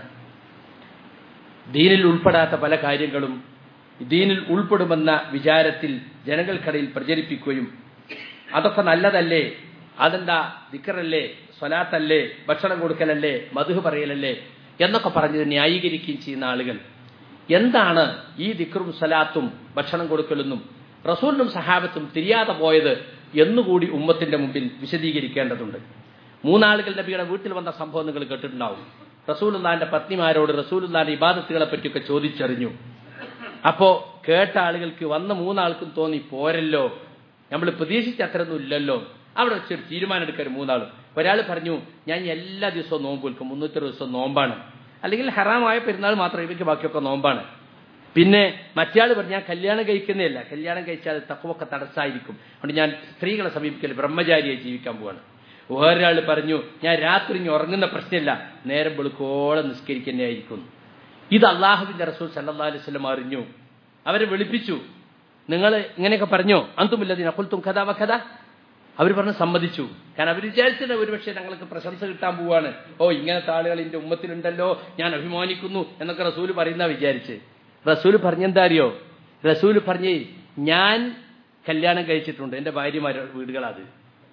ദീനിൽ ഉൾപ്പെടാത്ത പല കാര്യങ്ങളും ദീനിൽ ഉൾപ്പെടുമെന്ന വിചാരത്തിൽ ജനങ്ങൾക്കിടയിൽ പ്രചരിപ്പിക്കുകയും അതൊക്കെ നല്ലതല്ലേ അതെന്താ ദിക്കറല്ലേ സ്വലാത്തല്ലേ ഭക്ഷണം കൊടുക്കലല്ലേ മധു പറയലല്ലേ എന്നൊക്കെ പറഞ്ഞത് ന്യായീകരിക്കുകയും ചെയ്യുന്ന ആളുകൾ എന്താണ് ഈ ദിക്കറും സലാത്തും ഭക്ഷണം കൊടുക്കലെന്നും റസൂലിനും സഹാബത്തും തിരിയാതെ പോയത് എന്നുകൂടി ഉമ്മത്തിന്റെ മുമ്പിൽ വിശദീകരിക്കേണ്ടതുണ്ട് മൂന്നാളുകൾ നബിയുടെ വീട്ടിൽ വന്ന സംഭവം നിങ്ങൾ കേട്ടിട്ടുണ്ടാവും റസൂലുല്ലാന്റെ പത്നിമാരോട് റസൂലുല്ലാന്റെ ഇബാദത്തുകളെ പറ്റിയൊക്കെ ചോദിച്ചറിഞ്ഞു അപ്പോ കേട്ട ആളുകൾക്ക് വന്ന മൂന്നാൾക്കും തോന്നി പോരല്ലോ നമ്മൾ പ്രതീക്ഷിച്ച അത്രയൊന്നും ഇല്ലല്ലോ അവിടെ വെച്ചൊരു തീരുമാനം എടുക്കരുത് മൂന്നാളും ഒരാൾ പറഞ്ഞു ഞാൻ എല്ലാ ദിവസവും നോമ്പ് വിൽക്കും മുന്നൂറ്റി ദിവസം നോമ്പാണ് അല്ലെങ്കിൽ ഹറാമായ പെരുന്നാൾ മാത്രം ഇവയ്ക്ക് ബാക്കിയൊക്കെ നോമ്പാണ് പിന്നെ മറ്റയാൾ പറഞ്ഞു ഞാൻ കല്യാണം കഴിക്കുന്നതല്ല കല്യാണം കഴിച്ചാൽ തക്കവൊക്കെ തടസ്സമായിരിക്കും അതുകൊണ്ട് ഞാൻ സ്ത്രീകളെ സമീപിക്കൽ ബ്രഹ്മചാരിയായി ജീവിക്കാൻ പോവാണ് വേറൊരാൾ പറഞ്ഞു ഞാൻ രാത്രി ഇനി ഉറങ്ങുന്ന പ്രശ്നമില്ല നേരം വെളുക്കോളം നിസ്കരിക്കുന്നതായിരിക്കും ഇത് അള്ളാഹുവിന്റെ റസൂൽ സല്ലാ അലൈഹി സ്വലം അറിഞ്ഞു അവരെ വിളിപ്പിച്ചു നിങ്ങൾ ഇങ്ങനെയൊക്കെ പറഞ്ഞോ അന്തുമില്ലതിന് അക്കുൽത്തും കഥ വക്കഥ അവർ പറഞ്ഞ് സമ്മതിച്ചു കാരണം അവർ വിചാരിച്ചത് ഒരുപക്ഷെ ഞങ്ങൾക്ക് പ്രശംസ കിട്ടാൻ പോവാണ് ഓ ഇങ്ങനത്തെ ആളുകൾ എന്റെ ഉമ്മത്തിലുണ്ടല്ലോ ഞാൻ അഭിമാനിക്കുന്നു എന്നൊക്കെ റസൂല് പറയുന്ന വിചാരിച്ച് റസൂല് പറഞ്ഞെന്താ അറിയോ റസൂല് പറഞ്ഞേ ഞാൻ കല്യാണം കഴിച്ചിട്ടുണ്ട് എന്റെ ഭാര്യമാരുടെ വീടുകളത്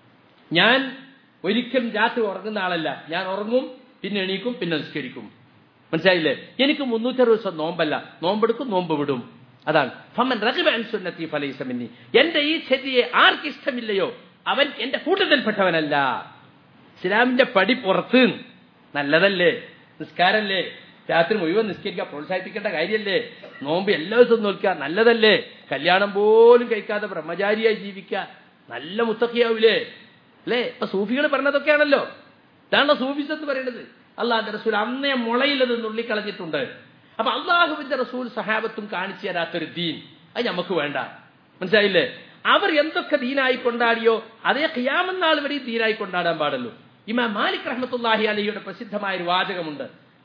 ഞാൻ ഒരിക്കലും രാത്രി ഉറങ്ങുന്ന ആളല്ല ഞാൻ ഉറങ്ങും പിന്നെ എണീക്കും പിന്നെ നിസ്കരിക്കും മനസ്സിലായില്ലേ എനിക്ക് മുന്നൂറ്ററുപത് ദിവസം നോമ്പല്ല നോമ്പെടുക്കും നോമ്പ് വിടും അതാണ് ഫമൻ റഗബൻ സുന്നത്തി ഫലൈസമിന്നി എന്റെ ഈ ശരിയെ ആർക്കിഷ്ടമില്ലയോ അവൻ എന്റെ കൂട്ടത്തിൽപ്പെട്ടവനല്ല ഇസ്ലാമിന്റെ പടി പുറത്ത് നല്ലതല്ലേ നിസ്കാരല്ലേ രാത്രി മുഴുവൻ നിസ്കരിക്കുക പ്രോത്സാഹിപ്പിക്കേണ്ട കാര്യമല്ലേ നോമ്പ് എല്ലാ ദിവസവും നോക്കുക നല്ലതല്ലേ കല്യാണം പോലും കഴിക്കാതെ ബ്രഹ്മചാരിയായി ജീവിക്കുക നല്ല മുത്തക്കിയാവൂലേ അല്ലേ ഇപ്പൊ സൂഫികൾ പറഞ്ഞതൊക്കെയാണല്ലോ ഇതാണ് സൂഫിസ് എന്ന് പറയുന്നത് അള്ളാഹിന്റെ റസൂൽ അന്നേ മുളയിലത് നുള്ളിക്കളഞ്ഞിട്ടുണ്ട് അപ്പൊ അള്ളാഹുവിന്റെ റസൂൽ സഹാബത്തും കാണിച്ചു തരാത്തൊരു ദീൻ അത് നമുക്ക് വേണ്ട മനസ്സിലായില്ലേ അവർ എന്തൊക്കെ ദീനായി കൊണ്ടാടിയോ അതേ ഖിയാമന്നാൾ വരെ ദീനായി കൊണ്ടാടാൻ പാടുള്ളൂ ഇമാം മാലിക് റഹ്മത്തുല്ലാഹി അലിയുടെ പ്രസിദ്ധമായ ഒരു വാചകമുണ്ട്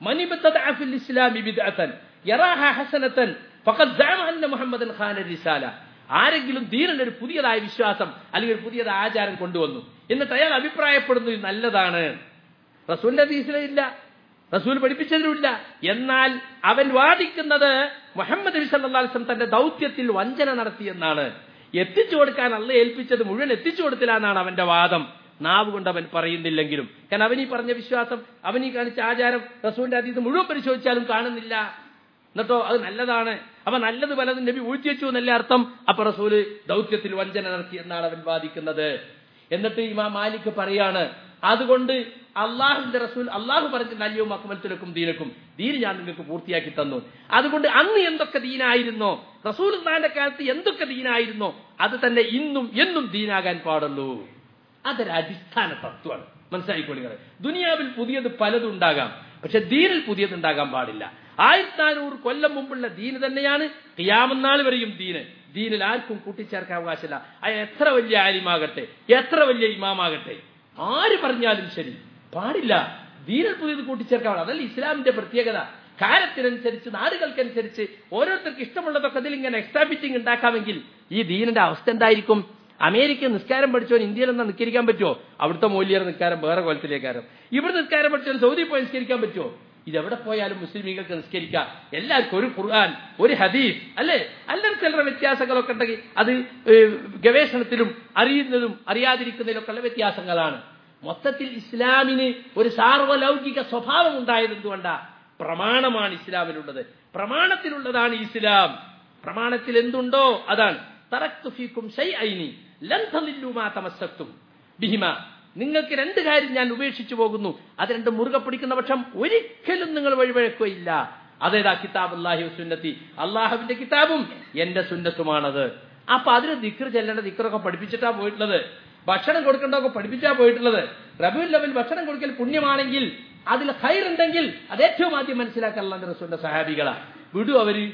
ആരെങ്കിലും ദീനിന് ഒരു പുതിയതായ വിശ്വാസം അല്ലെങ്കിൽ ഒരു പുതിയതായ ആചാരം കൊണ്ടുവന്നു എന്നിട്ട് അയാൾ അഭിപ്രായപ്പെടുന്നു ഇത് നല്ലതാണ് റസൂലിന്റെ ദീസിലില്ല റസൂൽ പഠിപ്പിച്ചതിലുമില്ല എന്നാൽ അവൻ വാദിക്കുന്നത് മുഹമ്മദ് നബി സല്ലാസ്ലം തന്റെ ദൗത്യത്തിൽ വഞ്ചന നടത്തിയെന്നാണ് എത്തിച്ചു കൊടുക്കാൻ അല്ല ഏൽപ്പിച്ചത് മുഴുവൻ എത്തിച്ചു കൊടുത്തില്ല അവന്റെ വാദം നാവ് കൊണ്ട് അവൻ പറയുന്നില്ലെങ്കിലും കാരണം അവനീ പറഞ്ഞ വിശ്വാസം അവനീ കാണിച്ച ആചാരം റസൂലിന്റെ അതീത് മുഴുവൻ പരിശോധിച്ചാലും കാണുന്നില്ല എന്നിട്ടോ അത് നല്ലതാണ് അപ്പൊ നല്ലത് പലതും നബി ഊഴ്ത്തി വെച്ചു എന്നല്ല അർത്ഥം അപ്പൊ റസൂല് ദൗത്യത്തിൽ വഞ്ചന നടത്തി എന്നാണ് അവൻ വാദിക്കുന്നത് എന്നിട്ട് ഇമാ മാലിക് പറയാണ് അതുകൊണ്ട് അള്ളാഹുവിന്റെ റസൂൽ അള്ളാഹു പറഞ്ഞ അല്ലയോ അക്മലത്തിലക്കും ദീനക്കും ദീൻ ഞാൻ നിങ്ങൾക്ക് പൂർത്തിയാക്കി തന്നു അതുകൊണ്ട് അന്ന് എന്തൊക്കെ ദീനായിരുന്നോ റസൂൽ ഖാന്റെ കാലത്ത് എന്തൊക്കെ ദീനായിരുന്നോ അത് തന്നെ ഇന്നും എന്നും ദീനാകാൻ പാടുള്ളൂ അതൊരു അടിസ്ഥാന തത്വമാണ് മനസ്സിലായിക്കൊള്ളുക ദുനിയാവിൽ പുതിയത് പലതും ഉണ്ടാകാം പക്ഷെ ദീനിൽ പുതിയത് ഉണ്ടാകാൻ പാടില്ല ആയിരത്തി നാനൂറ് കൊല്ലം മുമ്പുള്ള ദീന് തന്നെയാണ് കിയാമന്നാൾ വരെയും ദീന് ദീനിൽ ആർക്കും കൂട്ടിച്ചേർക്കാൻ അവകാശമില്ല അത് എത്ര വലിയ ആലിമാകട്ടെ എത്ര വലിയ ഇമാമാകട്ടെ ആര് പറഞ്ഞാലും ശരി പാടില്ല ദീനിൽ പുതിയത് കൂട്ടിച്ചേർക്കാൻ അതല്ല ഇസ്ലാമിന്റെ പ്രത്യേകത കാലത്തിനനുസരിച്ച് നാടുകൾക്കനുസരിച്ച് ഓരോരുത്തർക്ക് ഇഷ്ടമുള്ളതൊക്കെ ഇതിലിങ്ങനെ എക്സ്ട്രാ ഫിറ്റിംഗ് ഉണ്ടാക്കാമെങ്കിൽ ഈ ദീനിന്റെ അവസ്ഥ എന്തായിരിക്കും അമേരിക്ക നിസ്കാരം പഠിച്ചവൻ ഇന്ത്യയിൽ നിന്ന് നിസ്കരിക്കാൻ പറ്റുമോ അവിടുത്തെ മൂല്യർ നിസ്കാരം വേറെ കൊലത്തിലേക്കാരം ഇവിടെ നിസ്കാരം പഠിച്ചവൻ സൗദി പോയി നിസ്കരിക്കാൻ പറ്റുമോ ഇതെവിടെ പോയാലും മുസ്ലിമീങ്ങൾക്ക് നിസ്കരിക്കാം എല്ലാവർക്കും ഒരു ഖുർആൻ ഒരു ഹദീസ് അല്ലേ അല്ലെങ്കിൽ ചിലരുടെ വ്യത്യാസങ്ങളൊക്കെ ഉണ്ടെങ്കിൽ അത് ഏഹ്, ഗവേഷണത്തിലും അറിയുന്നതും അറിയാതിരിക്കുന്നതിലൊക്കെ ഉള്ള വ്യത്യാസങ്ങളാണ് മൊത്തത്തിൽ ഇസ്ലാമിന് ഒരു സാർവലൗകിക സ്വഭാവം ഉണ്ടായത് എന്തുകൊണ്ടാ പ്രമാണമാണ് ഇസ്ലാമിലുള്ളത് പ്രമാണത്തിലുള്ളതാണ് ഇസ്ലാം പ്രമാണത്തിൽ എന്തുണ്ടോ അതാണ് തറക്തു ഫീക്കും ഷൈഅൈനി ലൻ തളില്ലു മാ തമസ്സക്തും ബിഹിമ നിങ്ങൾക്ക് രണ്ട് കാര്യം ഞാൻ ഉപേക്ഷിച്ചു പോകുന്നു അത് രണ്ട് മുറുകെ പിടിക്കുന്ന പക്ഷം ഒരിക്കലും നിങ്ങൾ വഴിവഴക്കുകയില്ല അതേതാ കിതാബ് അള്ളാഹി സുന്നത്തി അള്ളാഹുവിന്റെ കിതാബും എന്റെ സുന്നത്തുമാണത് അപ്പൊ അതിന് ദിക്ർ ചെല്ലേണ്ട ദിക്റൊക്കെ പഠിപ്പിച്ചിട്ടാ പോയിട്ടുള്ളത് ഭക്ഷണം കൊടുക്കേണ്ടതൊക്കെ പഠിപ്പിച്ചാ പോയിട്ടുള്ളത് റബിയുൽ ലെവൽ ഭക്ഷണം കൊടുക്കൽ പുണ്യമാണെങ്കിൽ അതിൽ ഹൈറുണ്ടെങ്കിൽ അത് ഏറ്റവും ആദ്യം മനസ്സിലാക്കാൻ അള്ളാഹ് റസൂലിന്റെ സഹാബികളാ വിടു അവര്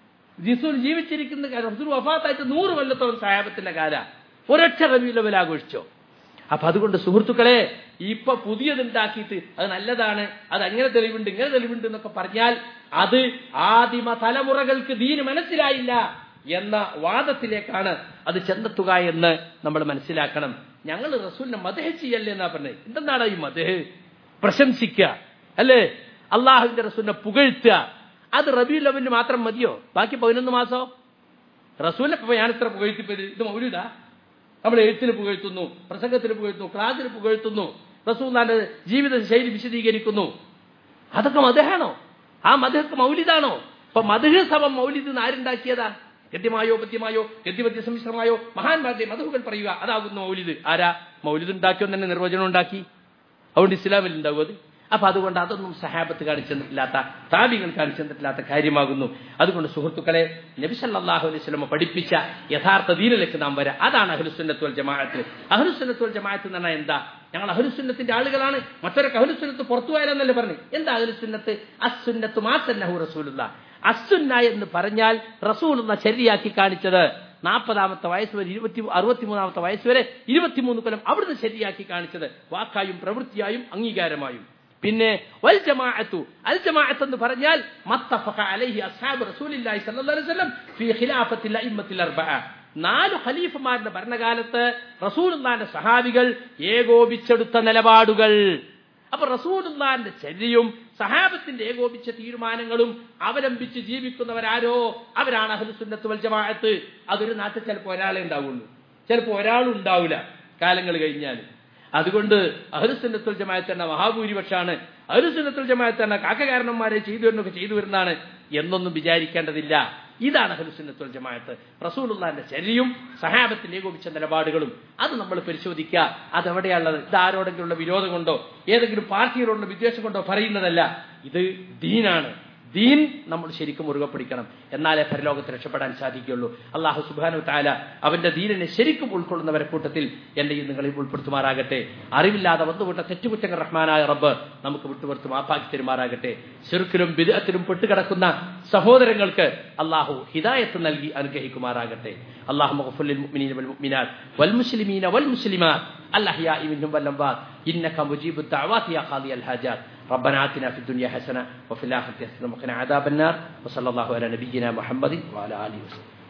റസൂൽ ജീവിച്ചിരിക്കുന്ന കാലം റസൂൽ വഫാത്തായിട്ട് നൂറ് കൊല്ലത്തോളം സഹാബത്തിന്റെ കാല ഒരൊറ്റ റബിയുൽ ലെവൽ ആഘോഷിച്ചോ അപ്പൊ അതുകൊണ്ട് സുഹൃത്തുക്കളെ ഇപ്പൊ പുതിയതുണ്ടാക്കിയിട്ട് അത് നല്ലതാണ് അത് അങ്ങനെ തെളിവുണ്ട് ഇങ്ങനെ തെളിവുണ്ട് എന്നൊക്കെ പറഞ്ഞാൽ അത് ആദിമ തലമുറകൾക്ക് ദീന് മനസ്സിലായില്ല എന്ന വാദത്തിലേക്കാണ് അത് ചെന്നെത്തുക എന്ന് നമ്മൾ മനസ്സിലാക്കണം ഞങ്ങൾ റസൂലിനെ മതഹ ചെയ്യല്ലേ എന്നാ പറഞ്ഞത് എന്തെന്നാണ് ഈ മതഹ് പ്രശംസിക്കുക അല്ലേ അള്ളാഹുവിന്റെ റസൂലിനെ പുകഴ്ത്തുക അത് റബി ലവന് മാത്രം മതിയോ ബാക്കി പതിനൊന്ന് മാസോ റസൂലിനെ ഇപ്പൊ ഞാനിത്ര പുകഴ്ത്തിപ്പത് ഇത് മൗലിതാ നമ്മൾ എഴുത്തിന് പുകഴ്ത്തുന്നു പ്രസംഗത്തിന് പുകഴ്ത്തുന്നു ക്ലാസ്സിന് പുകഴ്ത്തുന്നു റസൂല്ലാന്റെ ജീവിത ശൈലി വിശദീകരിക്കുന്നു അതൊക്കെ മതഹാണോ ആ മതഹക്ക് മൗലിദാണോ ഇപ്പൊ മധുഹ സഭ മൗലിദ് എന്ന് ആരുണ്ടാക്കിയതാ ഗദ്യമായോ പദ്യമായോ ഗദ്യപദ്യ സമ്മിശ്രമായോ മഹാന്മാരുടെ മധുഹുകൾ പറയുക അതാകുന്നു മൗലിദ് ആരാ മൗലിദ് ഉണ്ടാക്കിയോ തന്നെ നിർവചനം ഉണ്ടാക്കി അതുകൊണ്ട് ഇസ്ലാമിൽ ഉണ്ടാവും അത് അപ്പൊ അതുകൊണ്ട് അതൊന്നും സഹാബത്ത് കാണിച്ചെന്നിട്ടില്ലാത്ത താബികൾ കാണിച്ചെന്നിട്ടില്ലാത്ത കാര്യമാകുന്നു അതുകൊണ്ട് സുഹൃത്തുക്കളെ നബി സല്ലല്ലാഹു അലൈഹി വസല്ലം പഠിപ്പിച്ച യഥാർത്ഥ ദീനിലേക്ക് നാം വരാം അതാണ് അഹ്ലുസുന്നത്ത് വൽ ജമാഅത്ത് അഹ്ലുസുന്നത്ത് വൽ ജമാഅത്ത് എന്ന് പറഞ്ഞാൽ എന്താ ഞങ്ങൾ അഹ്ലുസുന്നത്തിന്റെ ആളുകളാണ് മറ്റൊരൊക്കെ അഹ്ലുസുന്നത്ത് പുറത്തു പോയാലെന്നല്ലേ പറഞ്ഞു എന്താ അഹ്ലുസുന്നത്ത് അസുന്നത്ത് മാസന്നഹു റസൂലുള്ള അസുന്ന എന്ന് പറഞ്ഞാൽ റസൂലുള്ള ശരിയാക്കി കാണിച്ചത് നാൽപ്പതാമത്തെ വയസ്സ് വരെ ഇരുപത്തി അറുപത്തിമൂന്നാമത്തെ വയസ്സ് വരെ ഇരുപത്തിമൂന്ന് കൊല്ലം അവിടുന്ന് ശരിയാക്കി കാണിച്ചത് വാക്കായും പ്രവൃത്തിയായും അംഗീകാരമായും പിന്നെ വൽ ജമാഅത്തു അൽ ജമാഅത്ത് എന്ന് പറഞ്ഞാൽ മത്തഫഖ അലൈഹി അസ്ഹാബ് റസൂലില്ലാഹി സ്വല്ലല്ലാഹു അലൈഹി വസല്ലം ഫീ ഖിലാഫത്തിൽ അഇമ്മത്തിൽ അർബഅ നാല് ഖലീഫമാരുടെ ഭരണകാലത്ത് റസൂലുള്ളാന്റെ സഹാബികൾ ഏകോപിച്ചെടുത്ത നിലപാടുകൾ അപ്പൊ റസൂലുള്ളാന്റെ ചര്യയും സഹാബത്തിന്റെ ഏകോപിച്ച തീരുമാനങ്ങളും അവലംബിച്ച് ജീവിക്കുന്നവരാരോ അവരാണ് അഹ്ലുസുന്നത്ത് വൽ ജമാഅത്ത് അതൊരു നാട്ടിൽ ചിലപ്പോൾ ഒരാളെ ഉണ്ടാവുള്ളൂ ചിലപ്പോൾ ഒരാളുണ്ടാവില്ല കാലങ്ങൾ കഴിഞ്ഞാൽ അതുകൊണ്ട് അഹ്ലുസുന്നത്തുൽ ജമാഅത്ത് എന്ന മഹാഭൂരിപക്ഷമാണ് അഹ്ലുസുന്നത്തുൽ ജമാഅത്ത് എന്ന കാക്കകാരണന്മാരെ ചെയ്തു വരുന്നൊക്കെ ചെയ്തു വരുന്നതാണ് എന്നൊന്നും വിചാരിക്കേണ്ടതില്ല ഇതാണ് അഹ്ലുസുന്നത്തുൽ ജമാഅത്ത് റസൂലുള്ളാന്റെ ചര്യയും സഹാബത്തിന്റെ ഏകോപിച്ച നിലപാടുകളും അത് നമ്മൾ പരിശോധിക്കുക അതെവിടെയുള്ളത് ഇത് ആരോടെങ്കിലുള്ള വിരോധം കൊണ്ടോ ഏതെങ്കിലും പാർട്ടിയോടുള്ള വിദ്വേഷം കൊണ്ടോ പറയുന്നതല്ല ഇത് ദീനാണ് ദീൻ നമ്മൾ ശരിക്കും മുറുകെ പിടിക്കണം എന്നാലേ പരലോകത്ത് രക്ഷപ്പെടാൻ സാധിക്കുകയുള്ളൂ അള്ളാഹു സുബാനു താല അവന്റെ ദീനിനെ ശരിക്കും ഉൾക്കൊള്ളുന്നവരെ കൂട്ടത്തിൽ എന്നെയും നിങ്ങളിൽ ഉൾപ്പെടുത്തുമാറാകട്ടെ അറിവില്ലാതെ വന്നുവിട്ട തെറ്റുകുറ്റങ്ങൾ റഹ്മാനായ റബ്ബ് നമുക്ക് വിട്ടുപുറത്ത് മാപ്പാക്കി തരുമാറാകട്ടെ ചെറുക്കിലും ബിദത്തിലും പെട്ടുകിടക്കുന്ന സഹോദരങ്ങൾക്ക് അള്ളാഹു ഹിദായത്ത് നൽകി അനുഗ്രഹിക്കുമാറാകട്ടെ അള്ളാഹു മഗ്ഫിർ للمؤمنين والمؤمنات والمسلمين والمسلمات الأحياء منهم والأموات إنك مجيب الدعوات يا قاضي الحاجات ربنا آتنا في الدنيا حسنة وفي الآخرة حسنة وقنا عذاب النار وصلى الله على نبينا محمد وعلى آله وسلم